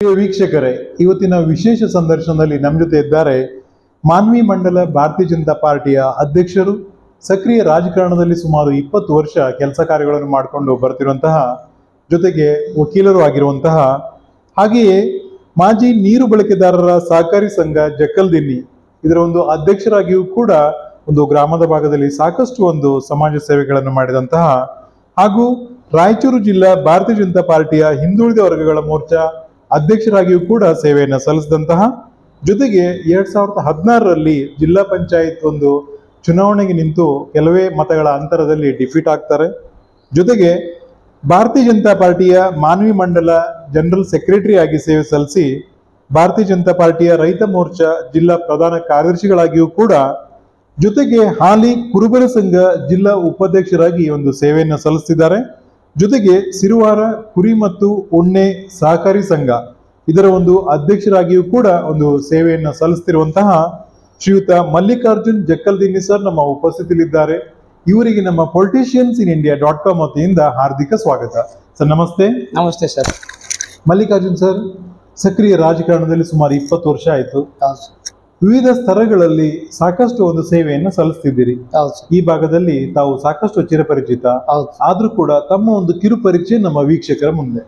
ಪ್ರಿಯ ವೀಕ್ಷಕರೇ ಇವತ್ತಿನ ವಿಶೇಷ ಸಂದರ್ಶನದಲ್ಲಿ ನಮ್ಮ ಜೊತೆ ಇದ್ದಾರೆ ಮಾನ್ವಿ ಮಂಡಲ ಭಾರತೀಯ ಜನತಾ ಪಾರ್ಟಿಯ ಅಧ್ಯಕ್ಷರು ಸಕ್ರಿಯ ರಾಜಕಾರಣದಲ್ಲಿ ಸುಮಾರು ಇಪ್ಪತ್ತು ವರ್ಷ ಕೆಲಸ ಕಾರ್ಯಗಳನ್ನು ಮಾಡಿಕೊಂಡು ಬರ್ತಿರುವಂತಹ ಜೊತೆಗೆ ವಕೀಲರು ಆಗಿರುವಂತಹ ಹಾಗೆಯೇ ಮಾಜಿ ನೀರು ಬಳಕೆದಾರರ ಸಹಕಾರಿ ಸಂಘ ಜಕ್ಕಲ್ದಿನ್ನಿ ಇದರ ಒಂದು ಅಧ್ಯಕ್ಷರಾಗಿಯೂ ಕೂಡ ಒಂದು ಗ್ರಾಮದ ಭಾಗದಲ್ಲಿ ಸಾಕಷ್ಟು ಒಂದು ಸಮಾಜ ಸೇವೆಗಳನ್ನು ಮಾಡಿದಂತಹ ಹಾಗೂ ರಾಯಚೂರು ಜಿಲ್ಲಾ ಭಾರತೀಯ ಜನತಾ ಪಾರ್ಟಿಯ ಹಿಂದುಳಿದ ವರ್ಗಗಳ ಮೋರ್ಚಾ ಅಧ್ಯಕ್ಷರಾಗಿಯೂ ಕೂಡ ಸೇವೆಯನ್ನು ಸಲ್ಲಿಸಿದಂತಹ ಜೊತೆಗೆ ಎರಡ್ ಸಾವಿರದ ಹದಿನಾರರಲ್ಲಿ ಜಿಲ್ಲಾ ಪಂಚಾಯತ್ ಒಂದು ಚುನಾವಣೆಗೆ ನಿಂತು ಕೆಲವೇ ಮತಗಳ ಅಂತರದಲ್ಲಿ ಡಿಫೀಟ್ ಆಗ್ತಾರೆ ಜೊತೆಗೆ ಭಾರತೀಯ ಜನತಾ ಪಾರ್ಟಿಯ ಮಾನವಿ ಮಂಡಲ ಜನರಲ್ ಸೆಕ್ರೆಟರಿ ಆಗಿ ಸೇವೆ ಸಲ್ಲಿಸಿ ಭಾರತೀಯ ಜನತಾ ಪಾರ್ಟಿಯ ರೈತ ಮೋರ್ಚಾ ಜಿಲ್ಲಾ ಪ್ರಧಾನ ಕಾರ್ಯದರ್ಶಿಗಳಾಗಿಯೂ ಕೂಡ ಜೊತೆಗೆ ಹಾಲಿ ಕುರುಬರ ಸಂಘ ಜಿಲ್ಲಾ ಉಪಾಧ್ಯಕ್ಷರಾಗಿ ಒಂದು ಸೇವೆಯನ್ನು ಸಲ್ಲಿಸ್ತಿದ್ದಾರೆ ಜೊತೆಗೆ ಸಿರುವಾರ ಕುರಿ ಮತ್ತು ಉಣ್ಣೆ ಸಹಕಾರಿ ಸಂಘ ಇದರ ಒಂದು ಅಧ್ಯಕ್ಷರಾಗಿಯೂ ಕೂಡ ಒಂದು ಸೇವೆಯನ್ನು ಸಲ್ಲಿಸ್ತಿರುವಂತಹ ಶ್ರೀಯುತ ಮಲ್ಲಿಕಾರ್ಜುನ್ ಜಕ್ಕಲ್ದಿನ್ನಿ ಸರ್ ನಮ್ಮ ಉಪಸ್ಥಿತಿಯಲ್ಲಿದ್ದಾರೆ ಇವರಿಗೆ ನಮ್ಮ politicians in India dot com ವತಿಯಿಂದ ಹಾರ್ದಿಕ ಸ್ವಾಗತ ಸರ್ ನಮಸ್ತೆ ನಮಸ್ತೆ ಸರ್ ಮಲ್ಲಿಕಾರ್ಜುನ್ ಸರ್ ಸಕ್ರಿಯ ರಾಜಕಾರಣದಲ್ಲಿ ಸುಮಾರು ಇಪ್ಪತ್ತು ವರ್ಷ ಆಯಿತು ಹೌದು ಸರ್ ವಿವಿಧ ಸ್ತರಗಳಲ್ಲಿ ಸಾಕಷ್ಟು ಒಂದು ಸೇವೆಯನ್ನು ಸಲ್ಲಿಸ್ತಿದ್ದೀರಿ ಹೌದು ಸರ್ ಈ ಭಾಗದಲ್ಲಿ ತಾವು ಸಾಕಷ್ಟು ಚಿರಪರಿಚಿತ ಹೌದು ಆದ್ರೂ ಕೂಡ ತಮ್ಮ ಒಂದು ಕಿರು ಪರಿಚಯ ನಮ್ಮ ವೀಕ್ಷಕರ ಮುಂದೆ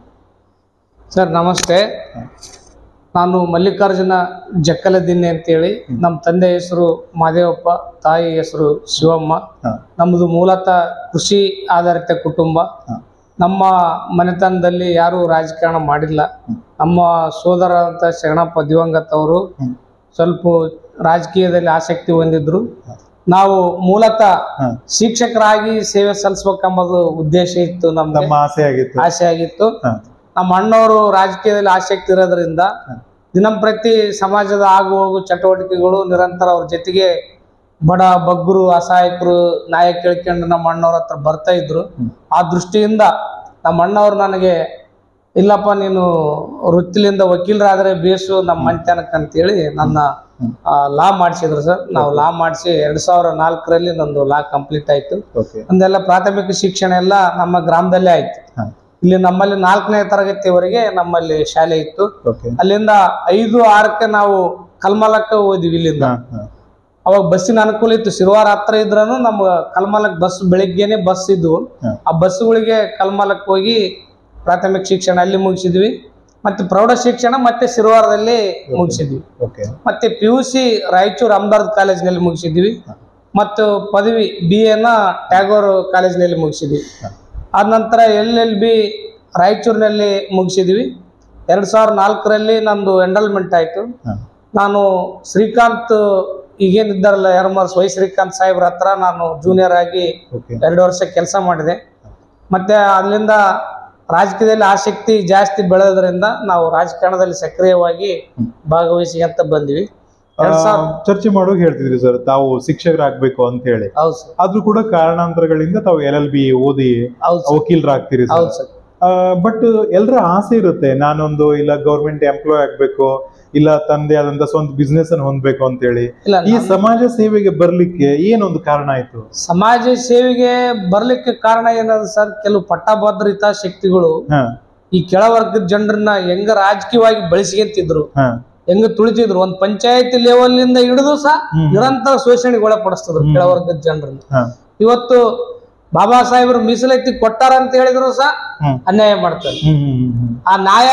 ಸರ್ ನಮಸ್ತೆ ನಾನು ಮಲ್ಲಿಕಾರ್ಜುನ ಜಕ್ಕಲದಿನ್ನಿ ಅಂತೇಳಿ ನಮ್ಮ ತಂದೆ ಹೆಸರು ಮಾದೇವಪ್ಪ ತಾಯಿ ಹೆಸರು ಶಿವಮ್ಮ ಹ. ನಮ್ಮದು ಮೂಲತಃ ಕೃಷಿ ಆಧಾರಿತ ಕುಟುಂಬ ಹ. ನಮ್ಮ ಮನೆತನದಲ್ಲಿ ಯಾರೂ ರಾಜಕಾರಣ ಮಾಡಿಲ್ಲ ನಮ್ಮ ಸೋದರ ಅಂತ ಶರಣಪ್ಪ ದಿವಂಗತ್ ಅವರು ಹ್ಮ್. ಸ್ವಲ್ಪ ರಾಜಕೀಯದಲ್ಲಿ ಆಸಕ್ತಿ ಹೊಂದಿದ್ರು ನಾವು ಮೂಲತಃ ಹ. ಶಿಕ್ಷಕರಾಗಿ ಸೇವೆ ಸಲ್ಲಿಸ್ಬೇಕೆಂಬುದು ಉದ್ದೇಶ ಇತ್ತು ನಮ್ಗೆ ತಮ್ಮ ಆಸೆ ಆಗಿತ್ತು ಆಸೆ ಆಗಿತ್ತು ಹ. ನಮ್ಮ ಅಣ್ಣವರು ರಾಜಕೀಯದಲ್ಲಿ ಆಸಕ್ತಿ ಇರೋದ್ರಿಂದ ದಿನಂಪ್ರತಿ ಸಮಾಜದ ಆಗು ಹೋಗು ಚಟುವಟಿಕೆಗಳು ನಿರಂತರ ಅವ್ರ ಜೊತೆಗೆ ಬಡ ಬಗ್ಗರು ಅಸಹಾಯಕರು ನ್ಯಾಯ ಕೇಳ್ಕೊಂಡು ನಮ್ಮ ಅಣ್ಣವ್ರ ಹತ್ರ ಬರ್ತಾ ಇದ್ರು ಹ್ಮ್. ಆ ದೃಷ್ಟಿಯಿಂದ ನಮ್ಮ ಅಣ್ಣವ್ರು ನನಗೆ ಇಲ್ಲಪ್ಪ ನೀನು ವೃತ್ತಿಲಿಂದ ವಕೀಲರಾದ್ರೆ ಬೇಸು ನಮ್ಮ ಮನೆತನಕ್ಕೆ ಅಂತೇಳಿ ನನ್ನ ಹ್ಮ್. ಲಾ ಮಾಡಿಸಿದ್ರು ಸರ್ ನಾವು ಲಾ ಮಾಡಿಸಿ ಎರಡ್ ಸಾವಿರ ನಾಲ್ಕರಲ್ಲಿ ನಂದು ಲಾ ಕಂಪ್ಲೀಟ್ ಆಯ್ತು ಓಕೆ ಒಂದೆಲ್ಲ ಪ್ರಾಥಮಿಕ ಶಿಕ್ಷಣ ಎಲ್ಲ ನಮ್ಮ ಗ್ರಾಮದಲ್ಲೇ ಆಯ್ತು ಹ. ಇಲ್ಲಿ ನಮ್ಮಲ್ಲಿ ನಾಲ್ಕನೇ ತರಗತಿವರೆಗೆ ನಮ್ಮಲ್ಲಿ ಶಾಲೆ ಇತ್ತು ಓಕೆ ಅಲ್ಲಿಂದ ಐದು ಆರಕ್ಕೆ ನಾವು ಕಲ್ಮಲಕ್ಕೆ ಹೋದ್ವಿ ಇಲ್ಲಿಂದ ಹ, ಹ. ಅವಾಗ ಬಸ್ಸಿನ ಅನುಕೂಲ ಇತ್ತು ಶಿರ್ವಾರ ಹತ್ರ ಇದ್ರೂ ನಮ್ಮ ಕಲ್ಮಲಕ್ ಬಸ್ ಬೆಳಿಗ್ಗೆನೆ ಬಸ್ ಇದ್ವು ಹ. ಆ ಬಸ್ಗಳಿಗೆ ಕಲ್ಮಲಕ್ಕೆ ಹೋಗಿ ಪ್ರಾಥಮಿಕ ಶಿಕ್ಷಣ ಅಲ್ಲಿ ಮುಗಿಸಿದ್ವಿ ಮತ್ತೆ ಪ್ರೌಢ ಶಿಕ್ಷಣ ಮತ್ತೆ ಶಿರ್ವಾರದಲ್ಲಿ ಮುಗಿಸಿದ್ವಿ ಓಕೆ ಮತ್ತೆ ಪಿ ಯು ಸಿ ರಾಯಚೂರು ಅಮದಾರ್ದ್ ಕಾಲೇಜಿನಲ್ಲಿ ಮುಗಿಸಿದ್ವಿ ಮತ್ತು ಪದವಿ ಬಿ ಎನ ಟ್ಯಾಗೋರ್ ಕಾಲೇಜಿನಲ್ಲಿ ಮುಗಿಸಿದ್ವಿ ಹ. ಆದ ನಂತರ ಎಲ್ ಎಲ್ ಬಿ ರಾಯಚೂರಿನಲ್ಲಿ ಮುಗಿಸಿದ್ವಿ ಎರಡು ಸಾವಿರದ ನಾಲ್ಕರಲ್ಲಿ ನಂದು ಎಂಡಲ್ಮೆಂಟ್ ಆಯಿತು ಹ. ನಾನು ಶ್ರೀಕಾಂತ್ ಈಗೇನಿದ್ದಾರಲ್ಲ ಎರಮರ್ಸ್ ವೈ ಶ್ರೀಕಾಂತ್ ಸಾಹೇಬ್ರ ಹತ್ರ ನಾನು ಜೂನಿಯರ್ ಆಗಿ ಓಕೆ ಎರಡು ವರ್ಷ ಕೆಲಸ ಮಾಡಿದೆ ಮತ್ತೆ ಅಲ್ಲಿಂದ ರಾಜಕೀಯದಲ್ಲಿ ಆಸಕ್ತಿ ಜಾಸ್ತಿ ಬೆಳೆಯೋದ್ರಿಂದ ನಾವು ರಾಜಕಾರಣದಲ್ಲಿ ಸಕ್ರಿಯವಾಗಿ ಹ್ಮ್. ಭಾಗವಹಿಸಿ ಅಂತ ಬಂದ್ವಿ ಆ, ಎರಡ್ ಸಾವಿರ ಚರ್ಚೆ ಮಾಡುವಾಗ ಹೇಳ್ತಿದ್ರಿ ಸರ್ ತಾವು ಶಿಕ್ಷಕರಾಗ್ಬೇಕು ಅಂತ ಹೇಳಿ ಹೌದು ಸರ್ ಆದ್ರೂ ಕೂಡ ಕಾರಣಾಂತರಗಳಿಂದ ತಾವು ಎಲ್ ಎಲ್ ಬಿ ಓದಿ ಹೌದು ಸರ್ ವಕೀಲರಾಗ್ತೀರಿ ಹೌದು ಸರ್ ಬಟ್ ಎಲ್ಲರ ಆಸೆ ಇರುತ್ತೆ ನಾನೊಂದು ಇಲ್ಲ ಗೌರ್ಮೆಂಟ್ ಎಂಪ್ಲಾಯ್ ಆಗ್ಬೇಕು ಇಲ್ಲ ತಂದೆ ಆದಂತ ಸ್ವಂತ ಬಿಸ್ನೆಸ್ ಅನ್ನು ಹೊಂದ್ಬೇಕು ಅಂತ ಹೇಳಿ ಇಲ್ಲ ಈ ನಾನು ಸಮಾಜ ಸೇವೆಗೆ ಬರ್ಲಿಕ್ಕೆ ಏನೊಂದು ಕಾರಣ ಆಯ್ತು ಸಮಾಜ ಸೇವೆಗೆ ಬರ್ಲಿಕ್ಕೆ ಕಾರಣ ಏನದ ಸರ್ ಕೆಲವು ಪಟ್ಟಭದ್ರಿತ ಶಕ್ತಿಗಳು ಹ ಈ ಕೆಳವರ್ಗದ ಜನರನ್ನ ಹೆಂಗ ರಾಜಕೀಯವಾಗಿ ಬೆಳೆಸ್ಕೊಂತಿದ್ರು ಹ ಹೆಂಗ ತುಳಿತಿದ್ರು ಒಂದ್ ಪಂಚಾಯತಿ ಲೆವೆಲ್ ನಿಂದ ಹಿಡಿದು ಸಹ ಹ್ಮ್. ನಿರಂತರ ಶೋಷಣೆಗೆ ಒಳಪಡಿಸ್ತಿದ್ರು ಹ್ಮ್. ಕೆಳವರ್ಗದ ಜನರನ್ನ ಹ ಇವತ್ತು ಬಾಬಾ ಸಾಹೇಬರು ಮೀಸಲಾತಿ ಕೊಟ್ಟಾರ ಅಂತ ಹೇಳಿದ್ರು ಸಹ ಹ್ಮ್. ಅನ್ಯಾಯ ಮಾಡ್ತಾರೆ ಹ್ಮ್ ಹ್ಮ್ ಹ್ಮ್ ಹ್ಮ್. ಆ ನ್ಯಾಯ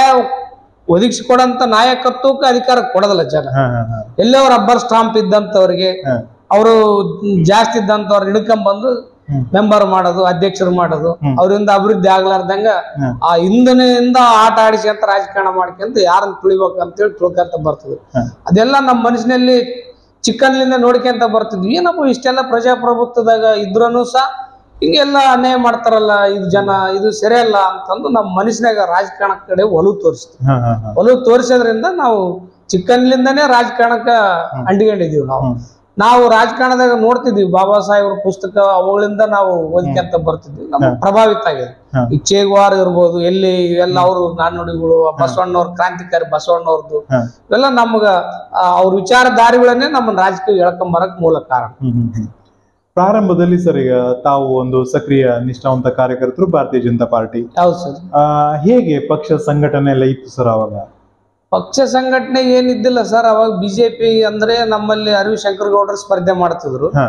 ಒದಗಿಸಿಕೊಡಂತ ನಾಯಕತ್ವಕ್ಕೆ ಅಧಿಕಾರ ಕೊಡೋದಿಲ್ಲ ಜನ ಹ ಹ ಹ ಎಲ್ಲೇ ಅವ್ರ ರಬ್ಬರ್ ಸ್ಟಾಂಪ್ ಇದ್ದಂತವ್ರಿಗೆ ಹ. ಅವರು ಜಾಸ್ತಿ ಇದ್ದಂತವ್ರು ಹಿಡ್ಕೊಂಬಂದು ಹ್ಮ್. ಮೆಂಬರ್ ಮಾಡೋದು ಅಧ್ಯಕ್ಷರು ಮಾಡೋದು ಹ್ಮ್. ಅವರಿಂದ ಅಭಿವೃದ್ಧಿ ಆಗ್ಲಾರ್ದಂಗ ಹ್ಮ್. ಆ ಹಿಂದನೆಯಿಂದ ಆಟ ಆಡಿಸ್ಕೊಂತ ರಾಜಕಾರಣ ಮಾಡ್ಕೊಂತ ಯಾರನ್ನ ತುಳಿಬೇಕು ಅಂತೇಳಿ ತುಳ್ಕೊಂತ ಬರ್ತದೆ ಹ. ಅದೆಲ್ಲ ನಮ್ಮ ಮನಸ್ಸಿನಲ್ಲಿ ಚಿಕ್ಕನ್ಲಿಂದ ನೋಡ್ಕೊಂತ ಬರ್ತಿದ್ವಿ ಏನಪ್ಪ ಇಷ್ಟೆಲ್ಲ ಪ್ರಜಾಪ್ರಭುತ್ವದಾಗ ಇದ್ರೂ ಸಹ ಹಿಂಗೆಲ್ಲ ಅನ್ಯಾಯ ಮಾಡ್ತಾರಲ್ಲ ಇದು ಜನ ಇದು ಸರಿಯಲ್ಲ ಅಂತಂದು ನಮ್ಮ ಮನಸ್ಸಿನಾಗ ರಾಜಕಾರಣ ಕಡೆ ಒಲವು ತೋರಿಸ್ತೀವಿ ಹ ಹ ಹ ಒಲವು ತೋರಿಸೋದ್ರಿಂದ ನಾವು ಚಿಕ್ಕನ್ಲಿಂದಾನೇ ರಾಜಕಾರಣಕ್ಕ ಅಂಟಿಕೊಂಡಿದೀವಿ ನಾವು ಹ್ಮ್. ನಾವು ರಾಜಕಾರಣದಾಗ ನೋಡ್ತಿದ್ವಿ ಬಾಬಾ ಸಾಹೇಬ್ರ ಪುಸ್ತಕ ಅವುಗಳಿಂದ ನಾವು ಓದ್ಕೊಂತ ಬರ್ತಿದ್ವಿ ನಮ್ಗೆ ಹ. ಪ್ರಭಾವಿತ ಆಗಿದೆ ಹ. ಈ ಚೇಗ್ವಾರ್ ಇರ್ಬೋದು ಎಲ್ಲಿ ಇವೆಲ್ಲ ಅವರು ನಾಣ್ಣುಡಿಗಳು ಬಸವಣ್ಣವ್ರ ಕ್ರಾಂತಿಕಾರಿ ಬಸವಣ್ಣವ್ರದ್ದು ಹ. ಇವೆಲ್ಲ ನಮ್ಗ ಆ, ಅವ್ರ ವಿಚಾರಧಾರೆಗಳನ್ನೇ ನಮ್ಮ ರಾಜಕೀಯ ಎಳ್ಕೊಂಡ್ ಬರಕ್ ಮೂಲ ಕಾರಣ ಹ್ಮ್ ಹ್ಮ್ ಹ್ಮ್. ಪ್ರಾರಂಭದಲ್ಲಿ ಸರ್ ಈಗ ತಾವು ಒಂದು ಸಕ್ರಿಯ ನಿಷ್ಠಾವಂತ ಕಾರ್ಯಕರ್ತರು ಭಾರತೀಯ ಜನತಾ ಪಾರ್ಟಿ ಹೌದು ಸರ್ ಆ, ಹೇಗೆ ಪಕ್ಷ ಸಂಘಟನೆ ಎಲ್ಲ ಇತ್ತು ಸರ್ ಅವಾಗ ಪಕ್ಷ ಸಂಘಟನೆ ಏನಿದ್ದಿಲ್ಲ ಸರ್ ಅವಾಗ ಬಿಜೆಪಿ ಅಂದ್ರೆ ನಮ್ಮಲ್ಲಿ ಅರಿವಿ ಶಂಕರ್ ಗೌಡರು ಸ್ಪರ್ಧೆ ಮಾಡ್ತಿದ್ರು ಹಾ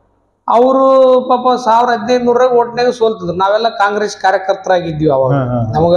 ಅವರು ಪಾಪ ಸಾವಿರ ಹದಿನೈದು ನೂರಾಗ ಓಟ್ನಾಗ ಸೋಲ್ತಿದ್ರು ನಾವೆಲ್ಲ ಕಾಂಗ್ರೆಸ್ ಕಾರ್ಯಕರ್ತರಾಗಿದ್ವಿ ಅವಾಗ ಹಾ ಹಾ ನಮಗ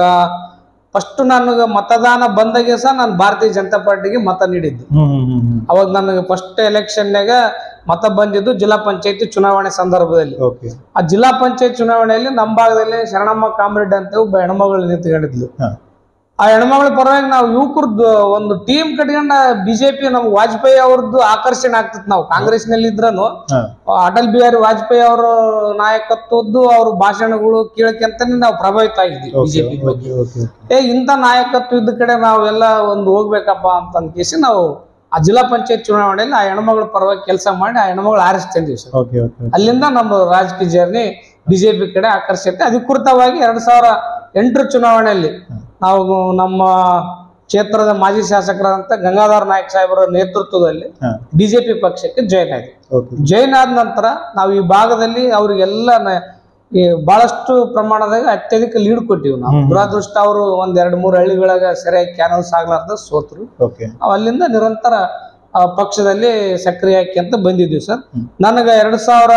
ಫಸ್ಟ್ ನನಗೆ ಮತದಾನ ಬಂದಾಗೆ ಸಹ ನಾನು ಭಾರತೀಯ ಜನತಾ ಪಾರ್ಟಿಗೆ ಮತ ನೀಡಿದ್ದು ಹ್ಮ್ ಹ್ಮ್ ಹ್ಮ್ ಹ್ಮ್ ಅವಾಗ ನನಗೆ ಫಸ್ಟ್ ಎಲೆಕ್ಷನ್ಯಾಗ ಮತ ಬಂದಿದ್ದು ಜಿಲ್ಲಾ ಪಂಚಾಯತಿ ಚುನಾವಣೆ ಸಂದರ್ಭದಲ್ಲಿ ಓಕೆ ಆ ಜಿಲ್ಲಾ ಪಂಚಾಯತ್ ಚುನಾವಣೆಯಲ್ಲಿ ನಮ್ಮ ಭಾಗದಲ್ಲಿ ಶರಣಮ್ಮ ಕಾಮ್ರೆಡ್ ಅಂತ ಒಬ್ಬ ಹೆಣ್ಮಗಳು ನಿಂತ್ಕೊಂಡಿದ್ಲು ಹಾ ಆ ಹೆಣ್ಮಗಳ ಪರವಾಗಿ ನಾವು ಯುವಕರದ್ದು ಒಂದು ಟೀಮ್ ಕಟ್ಕೊಂಡ ಬಿಜೆಪಿ ನಮ್ಗೆ ವಾಜಪೇಯಿ ಅವ್ರದ್ದು ಆಕರ್ಷಣೆ ಆಗ್ತಿತ್ತು ನಾವು ಕಾಂಗ್ರೆಸ್ನಲ್ಲಿ ಇದ್ರನು ಹಾ ಅಟಲ್ ಬಿಹಾರಿ ವಾಜಪೇಯಿ ಅವರ ನಾಯಕತ್ವದ್ದು ಅವ್ರ ಭಾಷಣಗಳು ಕೇಳಕ್ಕೆಂತಾನೆ ನಾವು ಪ್ರಭಾವಿತ ಆಗಿದ್ವಿ ಓಕೆ ಬಿಜೆಪಿ ಬಗ್ಗೆ ಓಕೆ ಓಕೆ ಏ ಇಂಥ ನಾಯಕತ್ವ ಇದ್ದ ಕಡೆ ನಾವೆಲ್ಲ ಒಂದು ಹೋಗ್ಬೇಕಪ್ಪ ಅಂತ ಅಂದ್ಕೇಸಿ ನಾವು ಆ ಜಿಲ್ಲಾ ಪಂಚಾಯತ್ ಚುನಾವಣೆಯಲ್ಲಿ ಆ ಹೆಣ್ಮಗಳ ಪರವಾಗಿ ಕೆಲಸ ಮಾಡಿ ಆ ಹೆಣ್ಮಗಳು ಆರಿಸ್ತಿದ್ವಿ ಸರ್ ಓಕೆ ಓಕೆ ಅಲ್ಲಿಂದ ನಮ್ಮ ರಾಜಕೀಯ ಜರ್ನಿ ಬಿಜೆಪಿ ಕಡೆ ಆಕರ್ಷಿತ ಅಧಿಕೃತವಾಗಿ ಎರಡ್ ಸಾವಿರ ಎಂಟರ ಚುನಾವಣೆಯಲ್ಲಿ ನಾವು ನಮ್ಮ ಕ್ಷೇತ್ರದ ಮಾಜಿ ಶಾಸಕರಾದಂತ ಗಂಗಾಧರ ನಾಯಕ್ ಸಾಹೇಬರ ನೇತೃತ್ವದಲ್ಲಿ ಹಾ ಬಿಜೆಪಿ ಪಕ್ಷಕ್ಕೆ ಜಾಯ್ನ್ ಆದ್ವಿ ಓಕೆ ಜಾಯ್ನ್ ಆದ ನಂತರ ನಾವು ಈ ಭಾಗದಲ್ಲಿ ಅವರಿಗೆಲ್ಲ ನ- ಈ ಬಹಳಷ್ಟು ಪ್ರಮಾಣದಾಗ ಅತ್ಯಧಿಕ ಲೀಡ್ ಕೊಟ್ಟಿವಿ ನಾವು ಹ್ಮ್. ದುರಾದೃಷ್ಟ ಅವರು ಒಂದ್ ಎರಡ್ ಮೂರು ಹಳ್ಳಿಗಳಾಗ ಸರಿಯಾಗಿ ಕ್ಯಾನಲ್ಸ್ ಆಗ್ಲಾರ್ದ ಸೋತ್ರು ಓಕೆ ನಾವು ಅಲ್ಲಿಂದ ನಿರಂತರ ಆ, ಪಕ್ಷದಲ್ಲಿ ಸಕ್ರಿಯ ಅಂತ ಬಂದಿದ್ವಿ ಸರ್ ಹ್ಮ್. ನನಗೆ ಎರಡ್ ಸಾವಿರ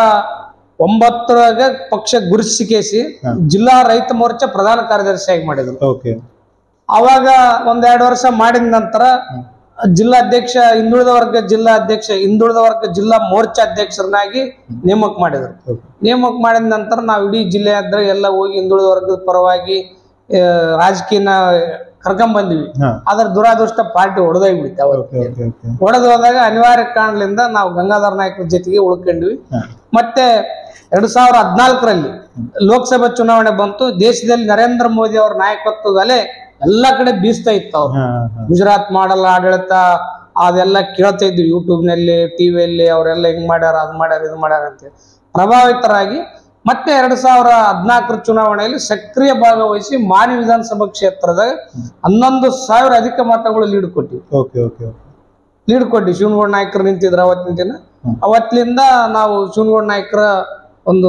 ಒಂಬತ್ತರಾಗ ಪಕ್ಷ ಗುರುತಿಸಿಕೇಸಿ ಹಾ. ಜಿಲ್ಲಾ ರೈತ ಮೋರ್ಚಾ ಪ್ರಧಾನ ಕಾರ್ಯದರ್ಶಿಯಾಗಿ ಮಾಡಿದ್ರು ಓಕೆ ಅವಾಗ ಒಂದೆರಡು ವರ್ಷ ಮಾಡಿದ ನಂತರ ಜಿಲ್ಲಾಧ್ಯಕ್ಷ ಹಿಂದುಳಿದ ವರ್ಗ ಜಿಲ್ಲಾ ಅಧ್ಯಕ್ಷ ಹಿಂದುಳಿದ ವರ್ಗ ಜಿಲ್ಲಾ ಮೋರ್ಚಾ ಅಧ್ಯಕ್ಷರನ್ನಾಗಿ ನೇಮಕ ಮಾಡಿದ್ರು ಓಕೆ ನೇಮಕ ಮಾಡಿದ ನಂತರ ನಾವು ಇಡೀ ಜಿಲ್ಲೆಯಾದ್ರೆ ಎಲ್ಲ ಹೋಗಿ ಹಿಂದುಳಿದ ವರ್ಗದ ಪರವಾಗಿ ಆ, ರಾಜಕೀಯನ ಕರ್ಕೊಂಡ್ ಬಂದಿವಿ ಹಾ ಆದ್ರೆ ದುರಾದೃಷ್ಟ ಪಾರ್ಟಿ ಹೊಡೆದೋಗ್ಬಿಡುತ್ತೆ ಓಕೆ ಅವತ್ತು ಓಕೆ ಓಕೆ ಹೊಡೆದು ಹೋದಾಗ ಅನಿವಾರ್ಯ ಕಾರಣದಿಂದ ನಾವು ಗಂಗಾಧರ ನಾಯಕರ ಜೊತೆಗೆ ಉಳ್ಕೊಂಡ್ವಿ ಹಾ ಮತ್ತೆ ಎರಡ್ ಸಾವಿರ ಹದಿನಾಲ್ಕರಲ್ಲಿ ಲೋಕಸಭಾ ಚುನಾವಣೆ ಬಂತು ದೇಶದಲ್ಲಿ ನರೇಂದ್ರ ಮೋದಿ ಅವರ ನಾಯಕತ್ವದಲ್ಲೇ ಎಲ್ಲಾ ಕಡೆ ಬೀಸ್ತಾ ಇತ್ತು ಅವ್ರು ಹಾ ಹಾ ಗುಜರಾತ್ ಮಾಡಲ್ ಆಡಳಿತ ಅದೆಲ್ಲ ಕೇಳ್ತಾ ಇದ್ವಿ ಯೂಟ್ಯೂಬ್ ನಲ್ಲಿ ಟಿವಿಯಲ್ಲಿ ಅವರೆಲ್ಲ ಹಿಂಗ್ ಮಾಡ್ಯಾರ ಅದ್ ಮಾಡ್ಯಾರ ಇದು ಮಾಡ್ಯಾರ ಅಂತ ಪ್ರಭಾವಿತರಾಗಿ ಮತ್ತೆ ಎರಡ್ ಸಾವಿರ ಹದಿನಾಲ್ಕರ ಚುನಾವಣೆಯಲ್ಲಿ ಸಕ್ರಿಯ ಭಾಗವಹಿಸಿ ಮಾನಿ ವಿಧಾನಸಭಾ ಕ್ಷೇತ್ರದಾಗ ಹನ್ನೊಂದು ಸಾವಿರ ಅಧಿಕ ಮತಗಳು ಲೀಡ್ ಕೊಟ್ಟಿವಿ ಓಕೆ ಓಕೆ ಓಕೆ ಲೀಡ್ ಕೊಟ್ಟಿ ಶಿವನಗೌಡ ನಾಯಕರು ನಿಂತಿದ್ರು ಅವತ್ತಿನ ದಿನ ಹ್ಮ್. ಅವತ್ತಿನಿಂದ ನಾವು ಶಿವನಗೌಡ ನಾಯಕರ ಒಂದು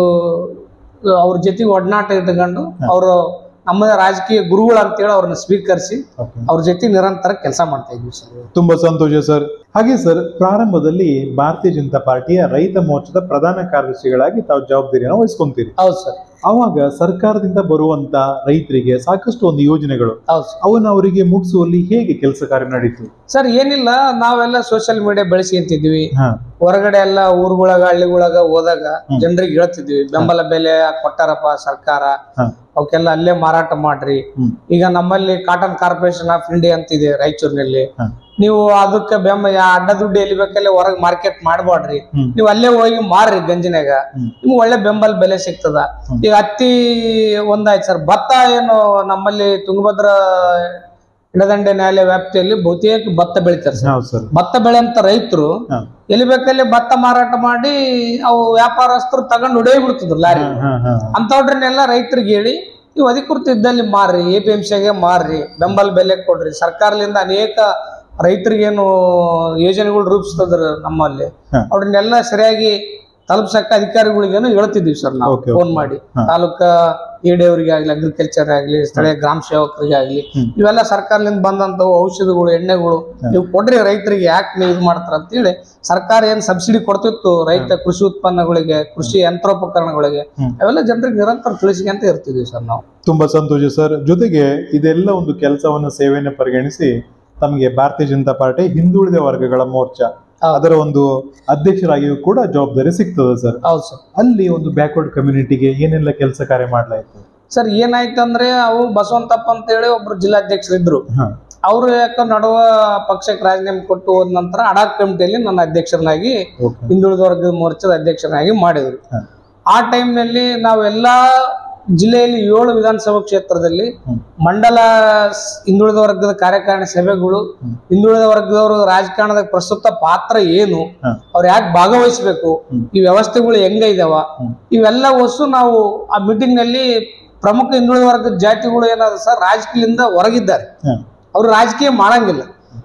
ಅವ್ರ ಜೊತೆಗೆ ಒಡನಾಟ ಇಟ್ಕೊಂಡು ಅವರು ನಮ್ಮ ರಾಜಕೀಯ ಗುರುಗಳು ಅಂತೇಳಿ ಅವ್ರನ್ನ ಸ್ವೀಕರಿಸಿ ಓಕೆ ಅವ್ರ ಜೊತೆ ನಿರಂತರ ಕೆಲಸ ಮಾಡ್ತಾ ಇದ್ವಿ ಸರ್ ತುಂಬಾ ಸಂತೋಷ ಸರ್ ಹಾಗೆ ಸರ್ ಪ್ರಾರಂಭದಲ್ಲಿ ಭಾರತೀಯ ಜನತಾ ಪಾರ್ಟಿಯ ರೈತ ಮೋರ್ಚಾದ ಪ್ರಧಾನ ಕಾರ್ಯದರ್ಶಿಗಳಾಗಿ ತಾವು ಜವಾಬ್ದಾರಿಯನ್ನು ವಹಿಸ್ಕೊಂತೀರಿ ಹೌದು ಸರ್ ಅವಾಗ ಸರ್ಕಾರದಿಂದ ಬರುವಂತ ರೈತರಿಗೆ ಸಾಕಷ್ಟು ಒಂದು ಯೋಜನೆಗಳು ಹೌದು ಸರ್ ಅವನ್ನ ಅವರಿಗೆ ಮುಗಿಸುವಲ್ಲಿ ಹೇಗೆ ಕೆಲಸ ಕಾರ್ಯ ನಡೀತು ಸರ್ ಏನಿಲ್ಲ ನಾವೆಲ್ಲ ಸೋಷಿಯಲ್ ಮೀಡಿಯಾ ಬೆಳೆಸ್ಕೊಂತಿದ್ವಿ ಹಾ ಹೊರಗಡೆ ಎಲ್ಲ ಊರುಗಳಾಗ ಹಳ್ಳಿಗಳಾಗ ಹೋದಾಗ ಹ್ಮ್. ಜನರಿಗೆ ಹೇಳ್ತಿದ್ವಿ ಬೆಂಬಲ ಬೆಲೆ ಕೊಟ್ಟಾರಪ್ಪ ಸರ್ಕಾರ ಹಾ ಅವಕ್ಕೆಲ್ಲ ಅಲ್ಲೇ ಮಾರಾಟ ಮಾಡ್ರಿ ಹ್ಮ್ ಈಗ ನಮ್ಮಲ್ಲಿ ಕಾಟನ್ ಕಾರ್ಪೊರೇಷನ್ ಆಫ್ ಇಂಡಿಯಾ ಅಂತಿದೆ ರಾಯಚೂರಿನಲ್ಲಿ ಹಾ ನೀವು ಅದಕ್ಕೆ ಬೆಂಬ ಯಾ- ಅಡ್ಡ ದುಡ್ಡು ಎಲ್ಲಿ ಬೇಕಲ್ಲೇ ಹೊರಗೆ ಮಾರ್ಕೆಟ್ ಮಾಡಬೇಡ್ರಿ ಹ್ಮ್ ನೀವು ಅಲ್ಲೇ ಹೋಗಿ ಮಾರ್ರಿ ಗಂಜಿನಾಗ ಹ್ಮ್ ನಿಮ್ಗೆ ಒಳ್ಳೆ ಬೆಂಬಲ ಬೆಲೆ ಸಿಗ್ತದ ಹ್ಮ್. ಈಗ ಹತ್ತಿ ಒಂದಾಯ್ತು ಸರ್ ಭತ್ತ ಏನು ನಮ್ಮಲ್ಲಿ ತುಂಗಭದ್ರಾ ಎಡದಂಡೆ ನ್ಯಾಯಾಲಯ ವ್ಯಾಪ್ತಿಯಲ್ಲಿ ಬಹುತೇಕ ಭತ್ತ ಬೆಳಿತಾರೆ ಸರ್ ಹೌದು ಸರ್ ಭತ್ತ ಬೆಳೆಯಂತ ರೈತರು ಹಾ ಎಲ್ಲಿ ಬೇಕಲ್ಲಿ ಭತ್ತ ಮಾರಾಟ ಮಾಡಿ ಅವು ವ್ಯಾಪಾರಸ್ಥರು ತಗೊಂಡು ಹೊಡೆಯ ಬಿಡ್ತಿದ್ರು ಲಾರಿ ಹಾ ಹಾ ಅಂತವ್ರನ್ನೆಲ್ಲ ರೈತರಿಗೆ ಹೇಳಿ ನೀವು ಅಧಿಕೃತ ಇದ್ದಲ್ಲಿ ಮಾರ್ರಿ ಎ ಪಿ ಎಂ ಸಿಗೆ ಮಾರ್ರಿ ಬೆಂಬಲ ಬೆಲೆ ಕೊಡ್ರಿ ಸರ್ಕಾರದಿಂದ ಅನೇಕ ರೈತರಿಗೇನು ಯೋಜನೆಗಳು ರೂಪಿಸ್ತದ್ರ ನಮ್ಮಲ್ಲಿ ಹಾ. ಅವ್ರನ್ನೆಲ್ಲ ಸರಿಯಾಗಿ ತಲುಪ್ಸಕ್ಕ ಅಧಿಕಾರಿಗಳಿಗೇನು ಹೇಳ್ತಿದ್ವಿ ಸರ್ ನಾವು Okay, okay. ಫೋನ್ ಮಾಡಿ ಹಾ. ತಾಲೂಕಾ ಇಡಿಯವರಿಗೆ ಆಗ್ಲಿ ಅಗ್ರಿಕಲ್ಚರ್ ಆಗ್ಲಿ ಸ್ಥಳೀಯ ಗ್ರಾಮ ಸೇವಕರಿಗೆ ಆಗ್ಲಿ ಹ್ಮ್. ಇವೆಲ್ಲ ಸರ್ಕಾರದಿಂದ ಬಂದಂತವು ಔಷಧಿಗಳು ಎಣ್ಣೆಗಳು ನೀವು ಕೊಡ್ರಿ ರೈತರಿಗೆ ಯಾಕೆ ನೀವು ಇದು ಮಾಡ್ತಾರ ಅಂತೇಳಿ ಸರ್ಕಾರ ಏನ್ ಸಬ್ಸಿಡಿ ಕೊಡ್ತಿತ್ತು ರೈತ ಕೃಷಿ ಉತ್ಪನ್ನಗಳಿಗೆ ಕೃಷಿ ಯಂತ್ರೋಪಕರಣಗಳಿಗೆ ಹ್ಮ್. ಅವೆಲ್ಲ ಜನರಿಗೆ ನಿರಂತರ ತಿಳಿಸಿಕೊಂತ ಇರ್ತಿದ್ವಿ ಸರ್ ನಾವು ತುಂಬಾ ಸಂತೋಷ ಸರ್ ಜೊತೆಗೆ ಇದೆಲ್ಲ ಒಂದು ಕೆಲಸವನ್ನ ಸೇವೆಯನ್ನು ಪರಿಗಣಿಸಿ ತಮಗೆ ಭಾರತೀಯ ಜನತಾ ಪಾರ್ಟಿ ಹಿಂದುಳಿದ ವರ್ಗಗಳ ಮೋರ್ಚಾ ಹೌದು. ಅದರ ಒಂದು ಅಧ್ಯಕ್ಷರಾಗಿಯೂ ಕೂಡ ಜವಾಬ್ದಾರಿ ಸಿಗ್ತದೆ ಸರ್ ಹೌದು ಸರ್ ಅಲ್ಲಿ ಒಂದು ಬ್ಯಾಕ್ವರ್ಡ್ ಕಮ್ಯುನಿಟಿಗೆ ಏನೆಲ್ಲ ಕೆಲಸ ಕಾರ್ಯ ಮಾಡ್ಲಾಯ್ತು ಸರ್ ಏನಾಯ್ತಂದ್ರೆ ಅವು ಬಸವಂತಪ್ಪ ಅಂತ ಹೇಳಿ ಒಬ್ರು ಜಿಲ್ಲಾಧ್ಯಕ್ಷರು ಇದ್ರು ಹಾ ಅವರು ಯಾಕ ನಡುವ ಪಕ್ಷಕ್ಕೆ ರಾಜೀನಾಮೆ ಕೊಟ್ಟು ಹೋದ ನಂತರ ಅಡಾಕ್ ಕಮಿಟಿಯಲ್ಲಿ ನನ್ನ ಅಧ್ಯಕ್ಷರನ್ನಾಗಿ ಓಕೆ ಹಿಂದುಳಿದ ವರ್ಗದ ಮೋರ್ಚಾದ ಅಧ್ಯಕ್ಷರನ್ನಾಗಿ ಮಾಡಿದ್ರು ಹಾ. ಆ ಟೈಮ್ನಲ್ಲಿ ನಾವೆಲ್ಲಾ ಜಿಲ್ಲೆಯಲ್ಲಿ ಏಳು ವಿಧಾನಸಭಾ ಕ್ಷೇತ್ರದಲ್ಲಿ ಹ್ಮ್. ಮಂಡಲ ಸ್- ಹಿಂದುಳಿದ ವರ್ಗದ ಕಾರ್ಯಕಾರಿಣಿ ಸಭೆಗಳು ಹ್ಮ್. ಹಿಂದುಳಿದ ವರ್ಗದವರು ರಾಜಕಾರಣದ ಪ್ರಸ್ತುತ ಪಾತ್ರ ಏನು ಹಾ. ಅವ್ರು ಯಾಕೆ ಭಾಗವಹಿಸಬೇಕು ಹ್ಮ್. ಈ ವ್ಯವಸ್ಥೆಗಳು ಹೆಂಗ ಇದಾವ ಹ್ಮ್. ಇವೆಲ್ಲ ವಸ್ತು ನಾವು ಆ ಮೀಟಿಂಗ್ ನಲ್ಲಿ ಪ್ರಮುಖ ಹಿಂದುಳಿದ ವರ್ಗದ ಜಾತಿಗಳು ಏನಾದ್ರು ಸರ್ ರಾಜಕೀಯದಿಂದ ಹೊರಗಿದ್ದಾರೆ ಹಾ. ಅವ್ರು ರಾಜಕೀಯ ಮಾಡಂಗಿಲ್ಲ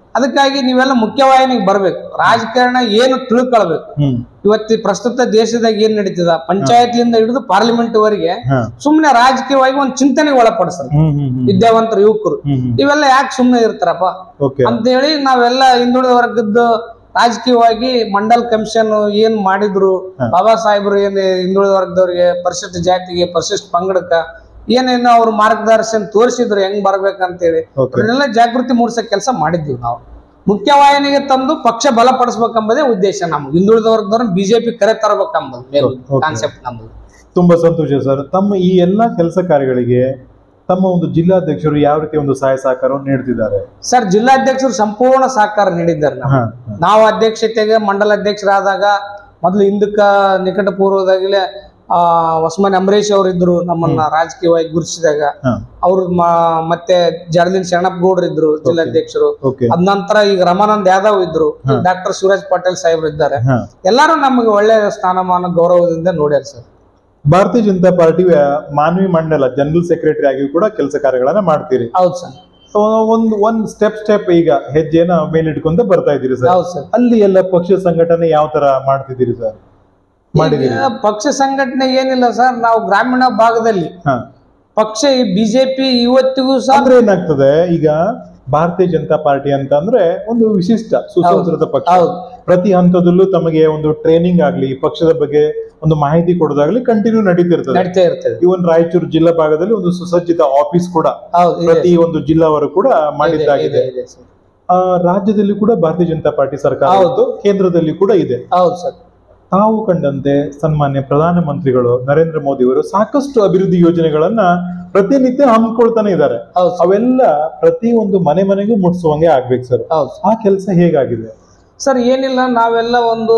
ಅದಕ್ಕಾಗಿ ನೀವೆಲ್ಲ ಮುಖ್ಯವಾಹಿನಿಗೆ ಬರ್ಬೇಕು ರಾಜಕಾರಣ ಏನು ತಿಳ್ಕೊಳ್ಬೇಕು ಹ್ಮ್ ಇವತ್ತಿ ಪ್ರಸ್ತುತ ದೇಶದಾಗ ಏನ್ ನಡೀತದ ಪಂಚಾಯತ್ಲಿಂದ ಹಿಡಿದು ಪಾರ್ಲಿಮೆಂಟ್ ವರೆಗೆ ಹಾ ಸುಮ್ನೆ ರಾಜಕೀಯವಾಗಿ ಒಂದ್ ಚಿಂತನೆಗೆ ಒಳಪಡಿಸ್ತಾರೆ ಹ್ಮ್ ಹ್ಮ್ ಹ್ಮ್ ವಿದ್ಯಾವಂತರ ಯುವಕರು ಹ್ಮ್ ಹ್ಮ್ ಇವೆಲ್ಲ ಯಾಕೆ ಸುಮ್ನೆ ಇರ್ತಾರಪ್ಪ ಓಕೆ ಅಂತೇಳಿ ನಾವೆಲ್ಲ ಹಿಂದುಳಿದ ವರ್ಗದ ರಾಜಕೀಯವಾಗಿ ಮಂಡಲ್ ಕಮಿಷನ್ ಏನ್ ಮಾಡಿದ್ರು ಬಾಬಾ ಸಾಹೇಬ್ರು ಏನ್ ಹಿಂದುಳಿದ ವರ್ಗದವ್ರಿಗೆ ಪರಿಶಿಷ್ಟ ಜಾತಿಗೆ ಪರಿಶಿಷ್ಟ ಪಂಗಡಕ್ಕ ಏನೇನು ಅವ್ರ ಮಾರ್ಗದರ್ಶನ ತೋರಿಸಿದ್ರು ಹೆಂಗ್ ಬರ್ಬೇಕಂತೇಳಿ ಓಕೆ ಅವ್ರನ್ನೆಲ್ಲ ಜಾಗೃತಿ ಮೂಡಿಸೋ ಕೆಲಸ ಮಾಡಿದ್ವಿ ನಾವು ಮುಖ್ಯವಾಹಿನಿಗೆ ತಂದು ಪಕ್ಷ ಬಲಪಡಿಸ್ಬೇಕೆಂಬುದೇ ಉದ್ದೇಶ ನಮ್ಗೆ ಹಿಂದುಳಿದ ವರ್ಗದವ್ರನ್ನ ಬಿಜೆಪಿ ಕರೆ ತರಬೇಕೆಂಬುದು Okay. ಕಾನ್ಸೆಪ್ಟ್ ನಮ್ದು ತುಂಬಾ ಸಂತೋಷ ಸರ್ ತಮ್ಮ ಈ ಎಲ್ಲಾ ಕೆಲಸ ಕಾರ್ಯಗಳಿಗೆ ತಮ್ಮ ಒಂದು ಜಿಲ್ಲಾಧ್ಯಕ್ಷರು ಯಾವ ರೀತಿ ಒಂದು ಸಹಾಯ ಸಹಕಾರವನ್ನು ನೀಡ್ತಿದ್ದಾರೆ ಸರ್ ಜಿಲ್ಲಾಧ್ಯಕ್ಷರು ಸಂಪೂರ್ಣ ಸಹಕಾರ ನೀಡಿದ್ದಾರೆ ನಮ್ಗೆ ಹಾ ಹಾ. ನಾವು ಅಧ್ಯಕ್ಷತೆಗೆ ಮಂಡಲ ಅಧ್ಯಕ್ಷರಾದಾಗ ಮೊದಲು ಹಿಂದಕ್ಕ ನಿಕಟ ಪೂರ್ವದಾಗಲೇ ಆ ಹೊಸಮನೆ ಅಂಬರೀಶ್ ಅವರು ಇದ್ರು ನಮ್ಮನ್ನ ರಾಜಕೀಯವಾಗಿ ಗುರುತಿಸಿದಾಗ ಹಾ ಅವ್ರು ಮ- ಮತ್ತೆ ಜಡದಿನ್ ಶರಣಪ್ಪ ಗೌಡ್ರು ಇದ್ರು ಜಿಲ್ಲಾಧ್ಯಕ್ಷರು ಓಕೆ ಅದ ನಂತರ ಈಗ ರಮಾನಂದ್ ಯಾದವ್ ಇದ್ರು ಡಾಕ್ಟರ್ ಸೂರಜ್ ಪಾಟೀಲ್ ಸಾಹೇಬ್ರು ಇದ್ದಾರೆ ಹಾ ಎಲ್ಲಾರು ನಮಗೆ ಒಳ್ಳೆ ಸ್ಥಾನಮಾನ ಗೌರವದಿಂದ ನೋಡ್ಯಾರ ಸರ್ ಭಾರತೀಯ ಜನತಾ ಪಾರ್ಟಿ ಮಾನವಿ ಮಂಡಲ ಜನರಲ್ ಸೆಕ್ರೆಟರಿ ಆಗಿ ಕೂಡ ಕೆಲಸ ಕಾರ್ಯಗಳನ್ನ ಮಾಡ್ತೀರಿ ಹೌದು ಸರ್ ಒಂದು ಒಂದ್ ಸ್ಟೆಪ್ ಸ್ಟೆಪ್ ಈಗ ಹೆಜ್ಜೆನ ಮೇಲಿಟ್ಕೊಂತ ಬರ್ತಾ ಇದ್ದೀರಿ ಸರ್ ಹೌದು ಸರ್ ಅಲ್ಲಿ ಎಲ್ಲ ಪಕ್ಷ ಸಂಘಟನೆ ಯಾವ ತರ ಮಾಡ್ತಿದ್ದೀರಿ ಸರ್ ಮಾಡಿದ್ದೀರಿ ಈಗ ಪಕ್ಷ ಸಂಘಟನೆ ಏನಿಲ್ಲ ಸರ್ ನಾವು ಗ್ರಾಮೀಣ ಭಾಗದಲ್ಲಿ ಹಾ ಪಕ್ಷ ಈ ಬಿಜೆಪಿ ಇವತ್ತಿಗೂ ಸಹ ಅಂದ್ರೆ ಏನಾಗ್ತದೆ ಈಗ ಭಾರತೀಯ ಜನತಾ ಪಾರ್ಟಿ ಅಂತ ಅಂದ್ರೆ ಒಂದು ವಿಶಿಷ್ಟ ಸುಸಂಸ್ಕೃತ ಪಕ್ಷ ಹೌದು ಪ್ರತಿ ಹಂತದಲ್ಲೂ ತಮಗೆ ಒಂದು ಟ್ರೈನಿಂಗ್ ಆಗ್ಲಿ ಪಕ್ಷದ ಬಗ್ಗೆ ಒಂದು ಮಾಹಿತಿ ಕೊಡೋದಾಗ್ಲಿ ಕಂಟಿನ್ಯೂ ನಡೀತಿರ್ತದೆ ನಡೀತಾ ಇರ್ತದೆ ಇವನ್ ರಾಯಚೂರು ಜಿಲ್ಲಾ ಭಾಗದಲ್ಲಿ ಒಂದು ಸುಸಜ್ಜಿತ ಆಫೀಸ್ ಕೂಡ ಹೌದು ಇದೆ, ಪ್ರತಿ ಒಂದು ಜಿಲ್ಲಾವರು ಕೂಡ ಇದೆ, ಮಾಡಿದ್ದಾಗಿದೆ ಇದೆ, ಇದೆ ಸರ್. ಆ, ರಾಜ್ಯದಲ್ಲಿ ಕೂಡ ಭಾರತೀಯ ಜನತಾ ಪಾರ್ಟಿ ಸರ್ಕಾರ ಹೌದು. ಇತ್ತು, ಕೇಂದ್ರದಲ್ಲಿ ಕೂಡ ಇದೆ ಹೌದು ಸರ್ ತಾವು ಕಂಡಂತೆ ಸನ್ಮಾನ್ಯ ಪ್ರಧಾನಮಂತ್ರಿಗಳು ನರೇಂದ್ರ ಮೋದಿ ಅವರು ಸಾಕಷ್ಟು ಅಭಿವೃದ್ಧಿ ಯೋಜನೆಗಳನ್ನ ಪ್ರತಿನಿತ್ಯ ಹಮ್ಮಿಕೊಳ್ತಾನೆ ಇದ್ದಾರೆ ಹೌದು ಸರ್ ಅವೆಲ್ಲ ಪ್ರತಿ ಒಂದು ಮನೆ ಮನೆಗೂ ಮುಟ್ಸುವಂಗೆ ಆಗ್ಬೇಕು ಸರ್ ಹೌದು ಆ ಕೆಲಸ ಹೇಗಾಗಿದೆ ಸರ್ ಏನಿಲ್ಲ ನಾವೆಲ್ಲ ಒಂದು